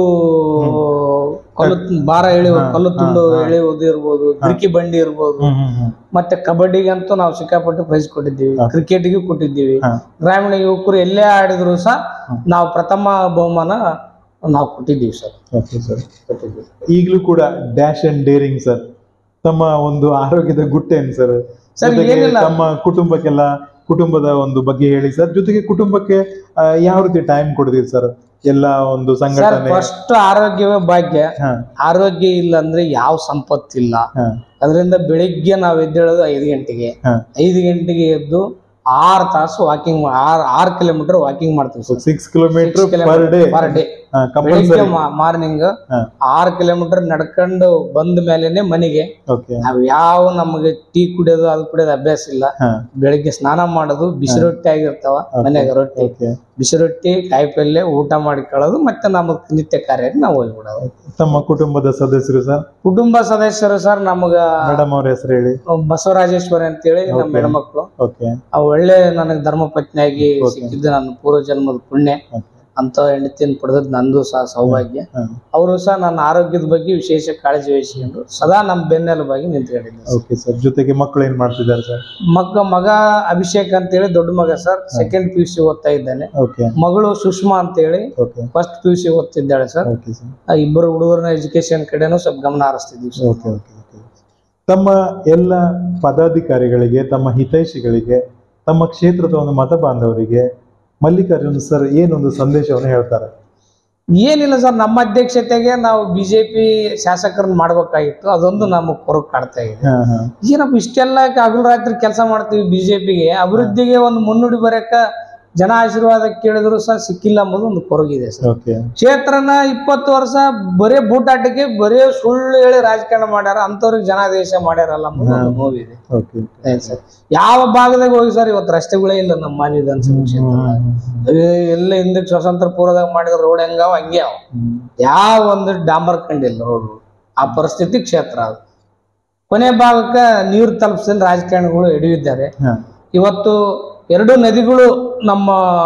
ಕಲ್ಲು ಭಾರ ಎಳೆಯುವ ಹಾ, ಕಲ್ಲು ತುಂಡು ಹಾ, ಹಾ. ಎಳೆಯುವುದು ಇರ್ಬೋದು ಗಿರ್ಕಿ ಬಂಡಿ ಇರ್ಬೋದು ಹ್ಮ್ ಹ್ಮ್ ಹ್ಮ್ ಮತ್ತೆ ಕಬಡ್ಡಿಗಂತೂ ನಾವು ಸಿಕ್ಕಾಪಟ್ಟೆ ಪ್ರೈಸ್ ಕೊಟ್ಟಿದ್ದೀವಿ ಹಾ. ಕ್ರಿಕೆಟ್ಗೂ ಕೊಟ್ಟಿದ್ದೀವಿ ಹಾ. ಗ್ರಾಮೀಣ ಯುವಕರು ಎಲ್ಲೇ ಆಡಿದ್ರು ಸಹ ನಾವು ಪ್ರಥಮ ಬಹುಮಾನ ನಾವು ಕೊಟ್ಟಿದ್ದೀವಿ ಸರ್ ಓಕೆ ಸರ್ ಈಗಲೂ ಕೂಡ ಡ್ಯಾಶ್ ಅಂಡ್ ಡೇರಿಂಗ್ ಸರ್ ತಮ್ಮ ಒಂದು ಆರೋಗ್ಯದ ಗುಟ್ಟೇನು ಸರ್ ಸರ್, ಜೊತೆಗೆ ಏನಿಲ್ಲ. ತಮ್ಮ ಕುಟುಂಬಕ್ಕೆಲ್ಲ ಕುಟುಂಬದ ಒಂದು ಬಗ್ಗೆ ಹೇಳಿ ಸರ್ ಜೊತೆಗೆ ಕುಟುಂಬಕ್ಕೆ ಆ, ಯಾವ ರೀತಿ ಟೈಮ್ ಕೊಡ್ತೀರಿ ಸರ್ ಎಲ್ಲ ಒಂದು ಸರ್ ಸಂಘಟನೆ ಫಸ್ಟ್ ಆರೋಗ್ಯವೇ ಭಾಗ್ಯ ಹಾ ಆರೋಗ್ಯ ಇಲ್ಲ ಅಂದ್ರೆ ಯಾವ ಸಂಪತ್ತಿಲ್ಲ ಹಾ ಅದರಿಂದ ಬೆಳಿಗ್ಗೆ ನಾವು ಎದ್ದೇಳೋದು ಐದು ಗಂಟೆಗೆ ಹಾ ಐದು ಗಂಟೆಗೆ ಎದ್ದು ಆರು ತಾಸು ವಾಕಿಂಗ್ ಆರ್ ಆರು ಕಿಲೋಮೀಟರ್ ವಾಕಿಂಗ್ ಮಾಡ್ತೀವಿ sir six kilometre per day per day compulsory ಬೆಳಿಗ್ಗೆ ಮಾರ್ನಿಂಗ್ ಹಾ ಆರು ಕಿಲೋಮೀಟರ್ ನಡ್ಕೊಂಡು ಬಂದ ಮೇಲೆನೆ ಮನೆಗೆ ಓಕೆ ನಾವ್ ಯಾವ ನಮಗೆ ಟೀ ಕುಡಿಯೋದು ಅದು ಕುಡಿಯೋದು ಅಭ್ಯಾಸ ಇಲ್ಲ ಹಾ ಬೆಳಿಗ್ಗೆ ಸ್ನಾನ ಮಾಡೋದು ಬಿಸಿ ರೊಟ್ಟಿ ಆಗಿರ್ತಾವ ಮನ್ಯಾಗ ರೊಟ್ಟಿ ಓಕೆ ಬಿಸಿ ರೊಟ್ಟಿ ಕಾಯಿಪಲ್ಯ ಊಟ ಮಾಡಿಕೊಳ್ಳೋದು ಮತ್ತೆ ನಮ್ಮ ನಿತ್ಯ ಕಾರ್ಯಕ್ಕೆ ನಾವು ಹೋಗ್ಬಿಡೋದು ತಮ್ಮ ಕುಟುಂಬದ ಸದಸ್ಯರು ಸರ್ ಕುಟುಂಬ ಸದಸ್ಯರು ಸರ್ ನಮಗ ಮೇಡಮ್ ಅವ್ರ ಹೆಸರು ಹೇಳಿ ಬಸವರಾಜೇಶ್ವರಿ ಅಂತೇಳಿ ನಮ್ಮ Okay. ಹೆಣ್ಮಕ್ಳು ಓಕೆ ಆ ಒಳ್ಳೆ ನನಗೆ ಧರ್ಮಪತ್ನಿಯಾಗಿ Okay. ಸಿಕ್ಕಿದ್ದು ನನ್ನ ಪೂರ್ವ ಜನ್ಮದ ಪುಣ್ಯ ಓಕೆ ಅಂತ ಹೆಂಡತಿಯನ್ನು ಪಡೆದದ್ದು ನಂದು ಸಹ ಸೌಭಾಗ್ಯ ಹಾ ಅವರು ಸಹ ನನ್ನ ಆರೋಗ್ಯದ ಬಗ್ಗೆ ವಿಶೇಷ ಕಾಳಜಿ ವಹಿಸಿಕೊಂಡು ಸದಾ ನಮ್ಮ ಬೆನ್ನೆಲುಬಾಗಿ ನಿಂತ್ಕೊಂಡಿದ್ದಾರೆ ಓಕೆ ಸರ್ ಜೊತೆಗೆ ಮಕ್ಕಳು ಏನ್ ಮಾಡ್ತಿದ್ದಾರೆ ಸರ್ ಮಗ ಮಗ ಅಭಿಷೇಕ್ ಅಂತೇಳಿ ದೊಡ್ಡ ಮಗ sir second P U C ಓದ್ತಾ ಇದ್ದಾನೆ ಓಕೆ ಮಗಳು ಸುಷ್ಮಾ ಅಂತೇಳಿ okay first P U C ಓದ್ತಿದ್ದಾಳೆ ಸರ್ ಓಕೆ ಸರ್ ಆ ಇಬ್ಬರು ಹುಡುಗರನ್ನ ಎಜುಕೇಶನ್ ಕಡೆನೂ ಸ್ವಲ್ಪ ಗಮನ ಹರಿಸ್ತಿದ್ದೀವಿ ಸರ್ ಓಕೆ ಓಕೆ ಓಕೆ ತಮ್ಮ ಎಲ್ಲ ಪದಾಧಿಕಾರಿಗಳಿಗೆ ತಮ್ಮ ಹಿತೈಷಿಗಳಿಗೆ ತಮ್ಮ ಕ್ಷೇತ್ರದ ಒಂದು ಮತ ಬಾಂಧವರಿಗೆ ಮಲ್ಲಿಕಾರ್ಜುನ್ ಸರ್ ಏನೊಂದು ಸಂದೇಶವನ್ನು ಹೇಳ್ತಾರೆ ಏನಿಲ್ಲ ಸರ್ ನಮ್ಮ ಅಧ್ಯಕ್ಷತೆಗೆ ನಾವು ಬಿಜೆಪಿ ಶಾಸಕರನ್ನ ಮಾಡ್ಬೇಕಾಗಿತ್ತು ಅದೊಂದು ನಮಗೆ ಕೊರಗು ಕಾಡ್ತಾ ಇದೆ ಹಾ ಹಾ ಏನಪ್ಪ ಇಷ್ಟೆಲ್ಲ ಹಗಲು ರಾತ್ರಿ ಕೆಲಸ ಮಾಡ್ತೀವಿ ಬಿಜೆಪಿಗೆ ಅಭಿವೃದ್ಧಿಗೆ ಒಂದು ಮುನ್ನುಡಿ ಬರಕ ಜನ ಆಶೀರ್ವಾದ ಕೇಳಿದ್ರು ಸಹ ಸಿಕ್ಕಿಲ್ಲ ಅನ್ನೋದು ಒಂದು ಕೊರಗಿದೆ ಸರ್ ಓಕೆ ಕ್ಷೇತ್ರನ ಇಪ್ಪತ್ತು ವರ್ಷ ಬರೇ ಬೂಟಾಟಕ್ಕೆ ಬರೇ ಸುಳ್ಳು ಹೇಳಿ ರಾಜಕಾರಣ ಮಾಡ್ಯಾರ ಅಂತವ್ರಿಗೆ ಜನಾದೇಶ ಮಾಡ್ಯಾರಲ್ಲ ಅನ್ನೋದು ಒಂದು ನೋವಿದೆ ಓಕೆ ಏನ್ ಸರ್ ಯಾವ ಭಾಗದಾಗ ಹೋಗಿ ಸರ್ ಇವತ್ತು ರಸ್ತೆಗಳೇ ಇಲ್ಲ ನಮ್ಮ ಮಾನ್ಯ ವಿಧಾನಸಭಾ ಕ್ಷೇತ್ರ ಎಲ್ಲ ಹಿಂದಕ್ಕೆ ಸ್ವತಂತ್ರ ಪೂರ್ವದಾಗ ಮಾಡಿದ ರೋಡ್ ಹೆಂಗಾವ ಹಂಗೆ ಅವ ಯಾವ ಒಂದು ಡಾಂಬರ್ ಕಂಡಿಲ್ಲ ರೋಡ್ ಆ ಪರಿಸ್ಥಿತಿ ಕ್ಷೇತ್ರ ಅದು ಕೊನೆ ಭಾಗಕ್ಕೆ ನೀರು ತಲುಪಿಸಲು ರಾಜಕಾರಣಿಗಳು ಹಿಡಿದಿದ್ದಾರೆ ಹಾ ಇವತ್ತು ಎರಡು ನದಿಗಳು ನಮ್ಮ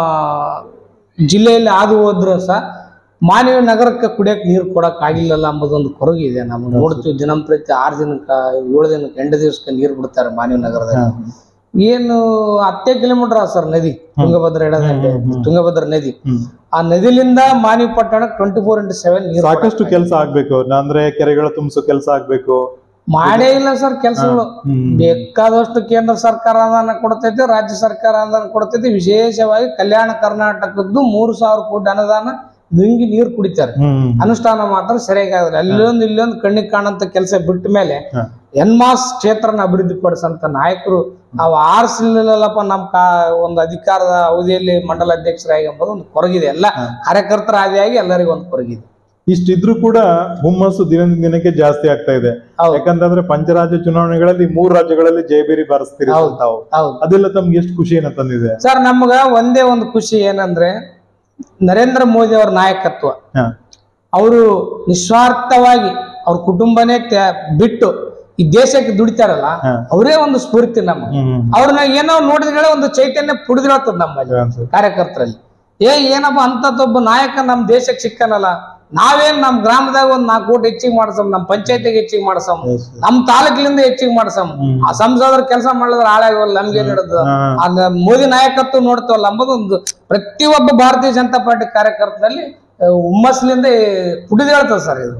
ಜಿಲ್ಲೆಯಲ್ಲಿ ಹಾದು ಹೋದ್ರು ಸಹ ಮಾನವ ನಗರಕ್ಕೆ ಕುಡಿಯಕ್ಕೆ ನೀರು ಕೊಡಕ್ ಆಗಿಲ್ಲಲ್ಲ ಎಂಬುದೊಂದು ಕೊರಗಿದೆ ನಾವು ನೋಡ್ತೀವಿ ದಿನಂಪ್ರತಿ ಆರು ದಿನಕ್ಕೆ ಏಳು ದಿನಕ್ಕೆ ಎಂಟು ದಿವಸಕ್ಕೆ ನೀರು ಬಿಡ್ತಾರೆ ಮಾನವ ನಗರದಲ್ಲಿ ಹಾ ಏನು ಹತ್ತೇ ಕಿಲೋಮೀಟರ್ ಸರ್ ನದಿ ತುಂಗಭದ್ರ ಎಡದಂಡೆ ತುಂಗಭದ್ರ ನದಿ ಹ್ಮ್ ಆ ನದಿಲಿಂದ ಮಾನವಿ ಪಟ್ಟಣಕ್ಕೆ ಟ್ವೆಂಟಿ ಫೋರ್ ಇಂಟು ಸೆವೆನ್ ನೀರು ಸಾಕಷ್ಟು ಕೆಲಸ ಆಗ್ಬೇಕು ಅಂದ್ರೆ ಕೆರೆಗಳ ತುಂಬಿಸೋ ಕೆಲಸ ಆಗ್ಬೇಕು ಮಾಡೇ ಇಲ್ಲ ಸರ್ ಕೆಲಸಗಳು ಹ್ಮ್ ಬೇಕಾದಷ್ಟು ಕೇಂದ್ರ ಸರ್ಕಾರ ಅನುದಾನ ಕೊಡ್ತೈತಿ ರಾಜ್ಯ ಸರ್ಕಾರ ಅನುದಾನ ಕೊಡ್ತೈತಿ ವಿಶೇಷವಾಗಿ ಕಲ್ಯಾಣ ಕರ್ನಾಟಕದ್ದು ಮೂರು ಸಾವಿರ ಕೋಟಿ ಅನುದಾನ ನುಂಗಿ ನೀರು ಕುಡಿತಾರೆ ಹ್ಮ್ ಅನುಷ್ಠಾನ ಮಾತ್ರ ಸರಿಯಾಗಿ ಆಗಲ್ಲ ಅಲ್ಲೊಂದು ಇಲ್ಲೊಂದು ಕಣ್ಣಿಗೆ ಕಾಣಂತ ಕೆಲಸ ಬಿಟ್ಟ ಮೇಲೆ ಹಾ. ಎನ್ಮಾಸ್ ಕ್ಷೇತ್ರನ ಅಭಿವೃದ್ಧಿ ಪಡಿಸಂತ ನಾಯಕರು ನಾವು ಆರಿಸಲಿಲ್ಲಲ್ಲಪ್ಪ ನಮ್ಮ ಕಾ ಒಂದು ಅಧಿಕಾರದ ಅವಧಿಯಲ್ಲಿ ಮಂಡಲ ಅಧ್ಯಕ್ಷರಾಗಿ ಎಂಬುದು ಒಂದು ಕೊರಗಿದೆ ಎಲ್ಲ ಹಾ. ಕಾರ್ಯಕರ್ತರ ಆದಿಯಾಗಿ ಎಲ್ಲರಿಗೂ ಒಂದು ಕೊರಗಿದೆ ಇಷ್ಟಿದ್ರು ಕೂಡ ಹುಮ್ಮಸ್ಸು ದಿನದಿಂದ ದಿನಕ್ಕೆ ಜಾಸ್ತಿ ಆಗ್ತಾ ಇದೆ ಹೌದು ಯಾಕಂತಂದ್ರೆ ಪಂಚರಾಜ್ಯ ಚುನಾವಣೆಗಳಲ್ಲಿ ಮೂರ್ ರಾಜ್ಯಗಳಲ್ಲಿ ಜಯಬೇರಿ ಬಾರಿಸ್ತೀರಿ ಹೌದು. ತಾವು ಹೌದು ಅದೆಲ್ಲ ತಮ್ಗೆ ಎಷ್ಟು ಖುಷಿಯನ್ನ ತಂದಿದೆ ಸರ್ ನಮ್ಗ ಒಂದೇ ಒಂದು ಖುಷಿ ಏನಂದ್ರೆ ನರೇಂದ್ರ ಮೋದಿ ಅವರ ನಾಯಕತ್ವ ಹಾ ಅವರು ನಿಸ್ವಾರ್ಥವಾಗಿ ಅವ್ರ ಕುಟುಂಬನೇ ತ್ಯ- ಬಿಟ್ಟು ಈ ದೇಶಕ್ಕೆ ದುಡಿತಾರಲ್ಲ ಹಾ. ಅವರೇ ಒಂದು ಸ್ಫೂರ್ತಿ ನಮ್ಮ ಹ್ಮ್ ಅವ್ರನ್ನ ಏನೋ ನೋಡಿದ್ರೆ ಒಂದು ಚೈತನ್ಯ ಪುಡಿದಿರತ್ತದ ನಮ್ಮಲ್ಲಿ ಹ್ಮ್ ಕಾರ್ಯಕರ್ತರಲ್ಲಿ ಏ ಏನಪ್ಪ ಅಂತದೊಬ್ಬ ನಾಯಕ ನಮ್ಮ ದೇಶಕ್ಕೆ ಸಿಕ್ಕನಲ್ಲ ನಾವೇನ್ ನಮ್ಮ ಗ್ರಾಮದಾಗ ಒಂದ್ ನಾಲ್ಕು ಕೋಟಿ ಹೆಚ್ಚಿಗೆ ಮಾಡ್ಸಮ್ ನಮ್ಮ ಪಂಚಾಯತಿಗೆ ಹೆಚ್ಚಿಗೆ ಮಾಡ್ಸಮ್ Yes. ನಮ್ಮ ತಾಲೂಕಿನಿಂದ ಹೆಚ್ಚಿಗೆ ಮಾಡ್ಸಮ್ ಹ್ಮ್. ಆ ಸಂಸದರ ಕೆಲಸ ಮಾಡಿದ್ರೆ ಹಾಳಾಗವಲ್ಲ ನಮ್ಗೆ ಹಿಡಿದು ಹಾ. ಆಗ ಮೋದಿ ನಾಯಕತ್ವ ನೋಡ್ತೇವಲ್ಲ ಅಂಬುದೊಂದು ಪ್ರತಿಯೊಬ್ಬ ಭಾರತೀಯ ಜನತಾ ಪಾರ್ಟಿ ಕಾರ್ಯಕರ್ತರಲ್ಲಿ ಆ, ಹುಮ್ಮಸ್ಲಿಂದ ಪುಡಿದೇಳ್ತದೆ ಸರ್ ಇದು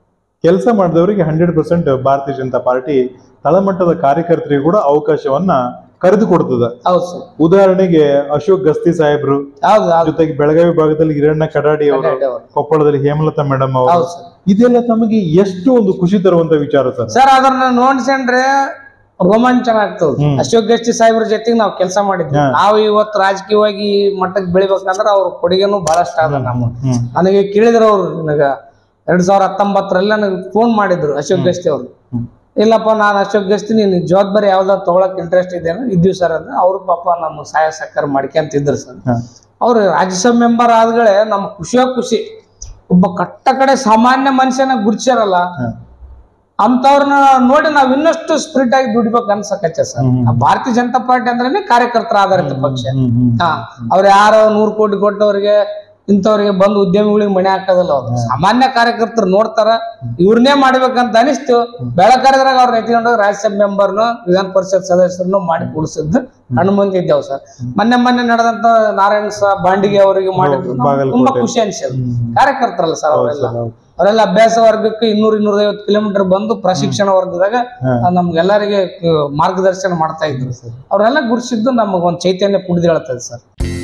ಕೆಲಸ ಮಾಡಿದವರಿಗೆ ಹಂಡ್ರೆಡ್ ಪರ್ಸೆಂಟ್ ಭಾರತೀಯ ಜನತಾ ಪಾರ್ಟಿ ತಳಮಟ್ಟದ ಕಾರ್ಯಕರ್ತರಿಗೆ ಕೂಡ ಅವಕಾಶವನ್ನ ಕರೆದು ಕೊಡ್ತದೆ ಹೌದು ಸರ್ ಉದಾಹರಣೆಗೆ ಅಶೋಕ್ ಗಸ್ತಿ ಸಾಹೇಬ್ರು ಹೌದು ಹೌದು ಜೊತೆಗೆ ಬೆಳಗಾವಿ ಭಾಗದಲ್ಲಿ ಹಿರಣ್ಣ ಕಡಾಡಿ ಅವರು ಹೌದು ಕೊಪ್ಪಳದಲ್ಲಿ ಹೇಮಲತಾ ಮೇಡಮ್ ಅವರು ಹೌದು ಸರ್ ಇದೆಲ್ಲ ತಮಗೆ ಎಷ್ಟು ಒಂದು ಖುಷಿ ತರುವಂತ ವಿಚಾರ ಸರ್ ಸರ್ ಅದನ್ನ ನೋಡ್ಸಂಡ್ರೆ ರೋಮಾಂಚನ ಆಗ್ತದೆ ಹ್ಮ್. ಅಶೋಕ್ ಗಸ್ತಿ ಸಾಹೇಬ್ರ ಜೊತೆಗೆ ನಾವು ಕೆಲಸ ಮಾಡಿದ್ವಿ ಹಾ. ನಾವು ಇವತ್ತು ರಾಜಕೀಯವಾಗಿ ಈ ಮಟ್ಟಕ್ಕೆ ಬೆಳಿಬೇಕಂದ್ರೆ ಅವ್ರ ಕೊಡುಗೆನೂ ಬಹಳಷ್ಟು ಅದ ನಮ್ಮ ಹ್ಮ್ ನನಗೆ ಕೇಳಿದ್ರು ಅವ್ರು ನನಗ ಎರಡ್ ಸಾವಿರದ ಹತ್ತೊಂಬತ್ತರಲ್ಲಿ ನನಗೆ ಫೋನ್ ಮಾಡಿದ್ರು ಅಶೋಕ್ ಗಸ್ತಿ ಅವರು ಹ್ಮ್. ಇಲ್ಲಪ್ಪ ನಾನು ಅಶೋಕ್ ಗಸ್ತಿ ನೀನು ಜವಾಬ್ದಾರಿ ಯಾವ್ದಾದ್ರು ತಗೊಳಕ್ ಇಂಟ್ರೆಸ್ಟ್ ಇದೆಯಾ ಇದ್ದೀವಿ ಸರ್ ಅಂದ್ರೆ ಅವ್ರು ಪಾಪ ನಮ್ಮ ಸಹಾಯ ಸಹಕಾರ ಮಾಡ್ಕೊಂತಿದ್ರು ಸರ್ ಹಾ. ಅವ್ರು ರಾಜ್ಯಸಭಾ ಮೆಂಬರ್ ಆದ್ಗಳೇ ನಮ್ಮ ಖುಷಿಯೋ ಖುಷಿ ಒಬ್ಬ ಕಟ್ಟ ಕಡೆ ಸಾಮಾನ್ಯ ಮನುಷ್ಯನ ಗುರ್ಸಿರಲ್ಲ ಹಾ. ಅಂತವ್ರನ್ನ ನೋಡಿ ನಾವ್ ಇನ್ನಷ್ಟು ಸ್ಪಿರಿಟ್ ಆಗಿ ದುಡಿಬೇಕು ಅನ್ಸಕತ್ತೆ ಸರ್ ಹ್ಮ್. ಆ ಭಾರತೀಯ ಜನತಾ ಪಾರ್ಟಿ ಅಂದ್ರೇನೆ ಕಾರ್ಯಕರ್ತರ ಆಧಾರಿತ ಪಕ್ಷ ಹ್ಮ್, ಹ್ಮ್. ಹಾ ಅವ್ರು ಯಾರೋ ನೂರ್ ಕೋಟಿ ಕೊಟ್ಟವ್ರಿಗೆ ಇಂಥವ್ರಿಗೆ ಬಂದು ಉದ್ಯಮಿಗಳಿಗೆ ಮನೆ ಹಾಕೋದಲ್ಲ ಅವ್ರು ಸಾಮಾನ್ಯ ಕಾರ್ಯಕರ್ತರು ನೋಡ್ತಾರ ಇವ್ರನ್ನೇ ಮಾಡ್ಬೇಕಂತ ಅನಿಸ್ತು ಬೆಳಕರದ್ರಾಗ ಅವ್ರನ್ನ ಎತ್ಕೊಂಡು ರಾಜ್ಯಸಭಾ ಮೆಂಬರ್ನು ವಿಧಾನ ಪರಿಷತ್ ಸದಸ್ಯರನ್ನು ಮಾಡಿ ಕೂಡಿಸಿದ್ದು ಕಣ್ಣು ಮುಂದೆ ಇದ್ದೇವ್ ಸರ್ ಮೊನ್ನೆ ಮೊನ್ನೆ ನಡೆದಂತ ನಾರಾಯಣ ಸಾ ಬಾಂಡಿಗೆ ಅವರಿಗೆ ಮಾಡಿದ್ದು ನಮ್ಗೆ ಬಾಗಲಕೋಟೆ. ತುಂಬಾ ಖುಷಿ ಅನ್ಸಿದ್ರು ಹ್ಮ್. ಕಾರ್ಯಕರ್ತರಲ್ಲ ಸರ್ ಅವರೆಲ್ಲ ಹೌದು, ಹೌದು. ಅವರೆಲ್ಲ ಅಭ್ಯಾಸ ವರ್ಗಕ್ಕೆ ಇನ್ನೂರ ಇನ್ನೂರ ಐವತ್ತು ಕಿಲೋಮೀಟರ್ ಬಂದು ಪ್ರಶಿಕ್ಷಣ ವರ್ಗದಾಗ ಹಾ. ಆ, ನಮ್ಗೆಲ್ಲರಿಗೆ ಕ- ಮಾರ್ಗದರ್ಶನ ಮಾಡ್ತಾ ಇದ್ರು ಅವರೆಲ್ಲ ಗುರುಸಿದ್ದು ನಮಗೊಂದು ಚೈತನ್ಯ ಕುಡಿದು ಹೇಳ್ತದೆ ಸರ್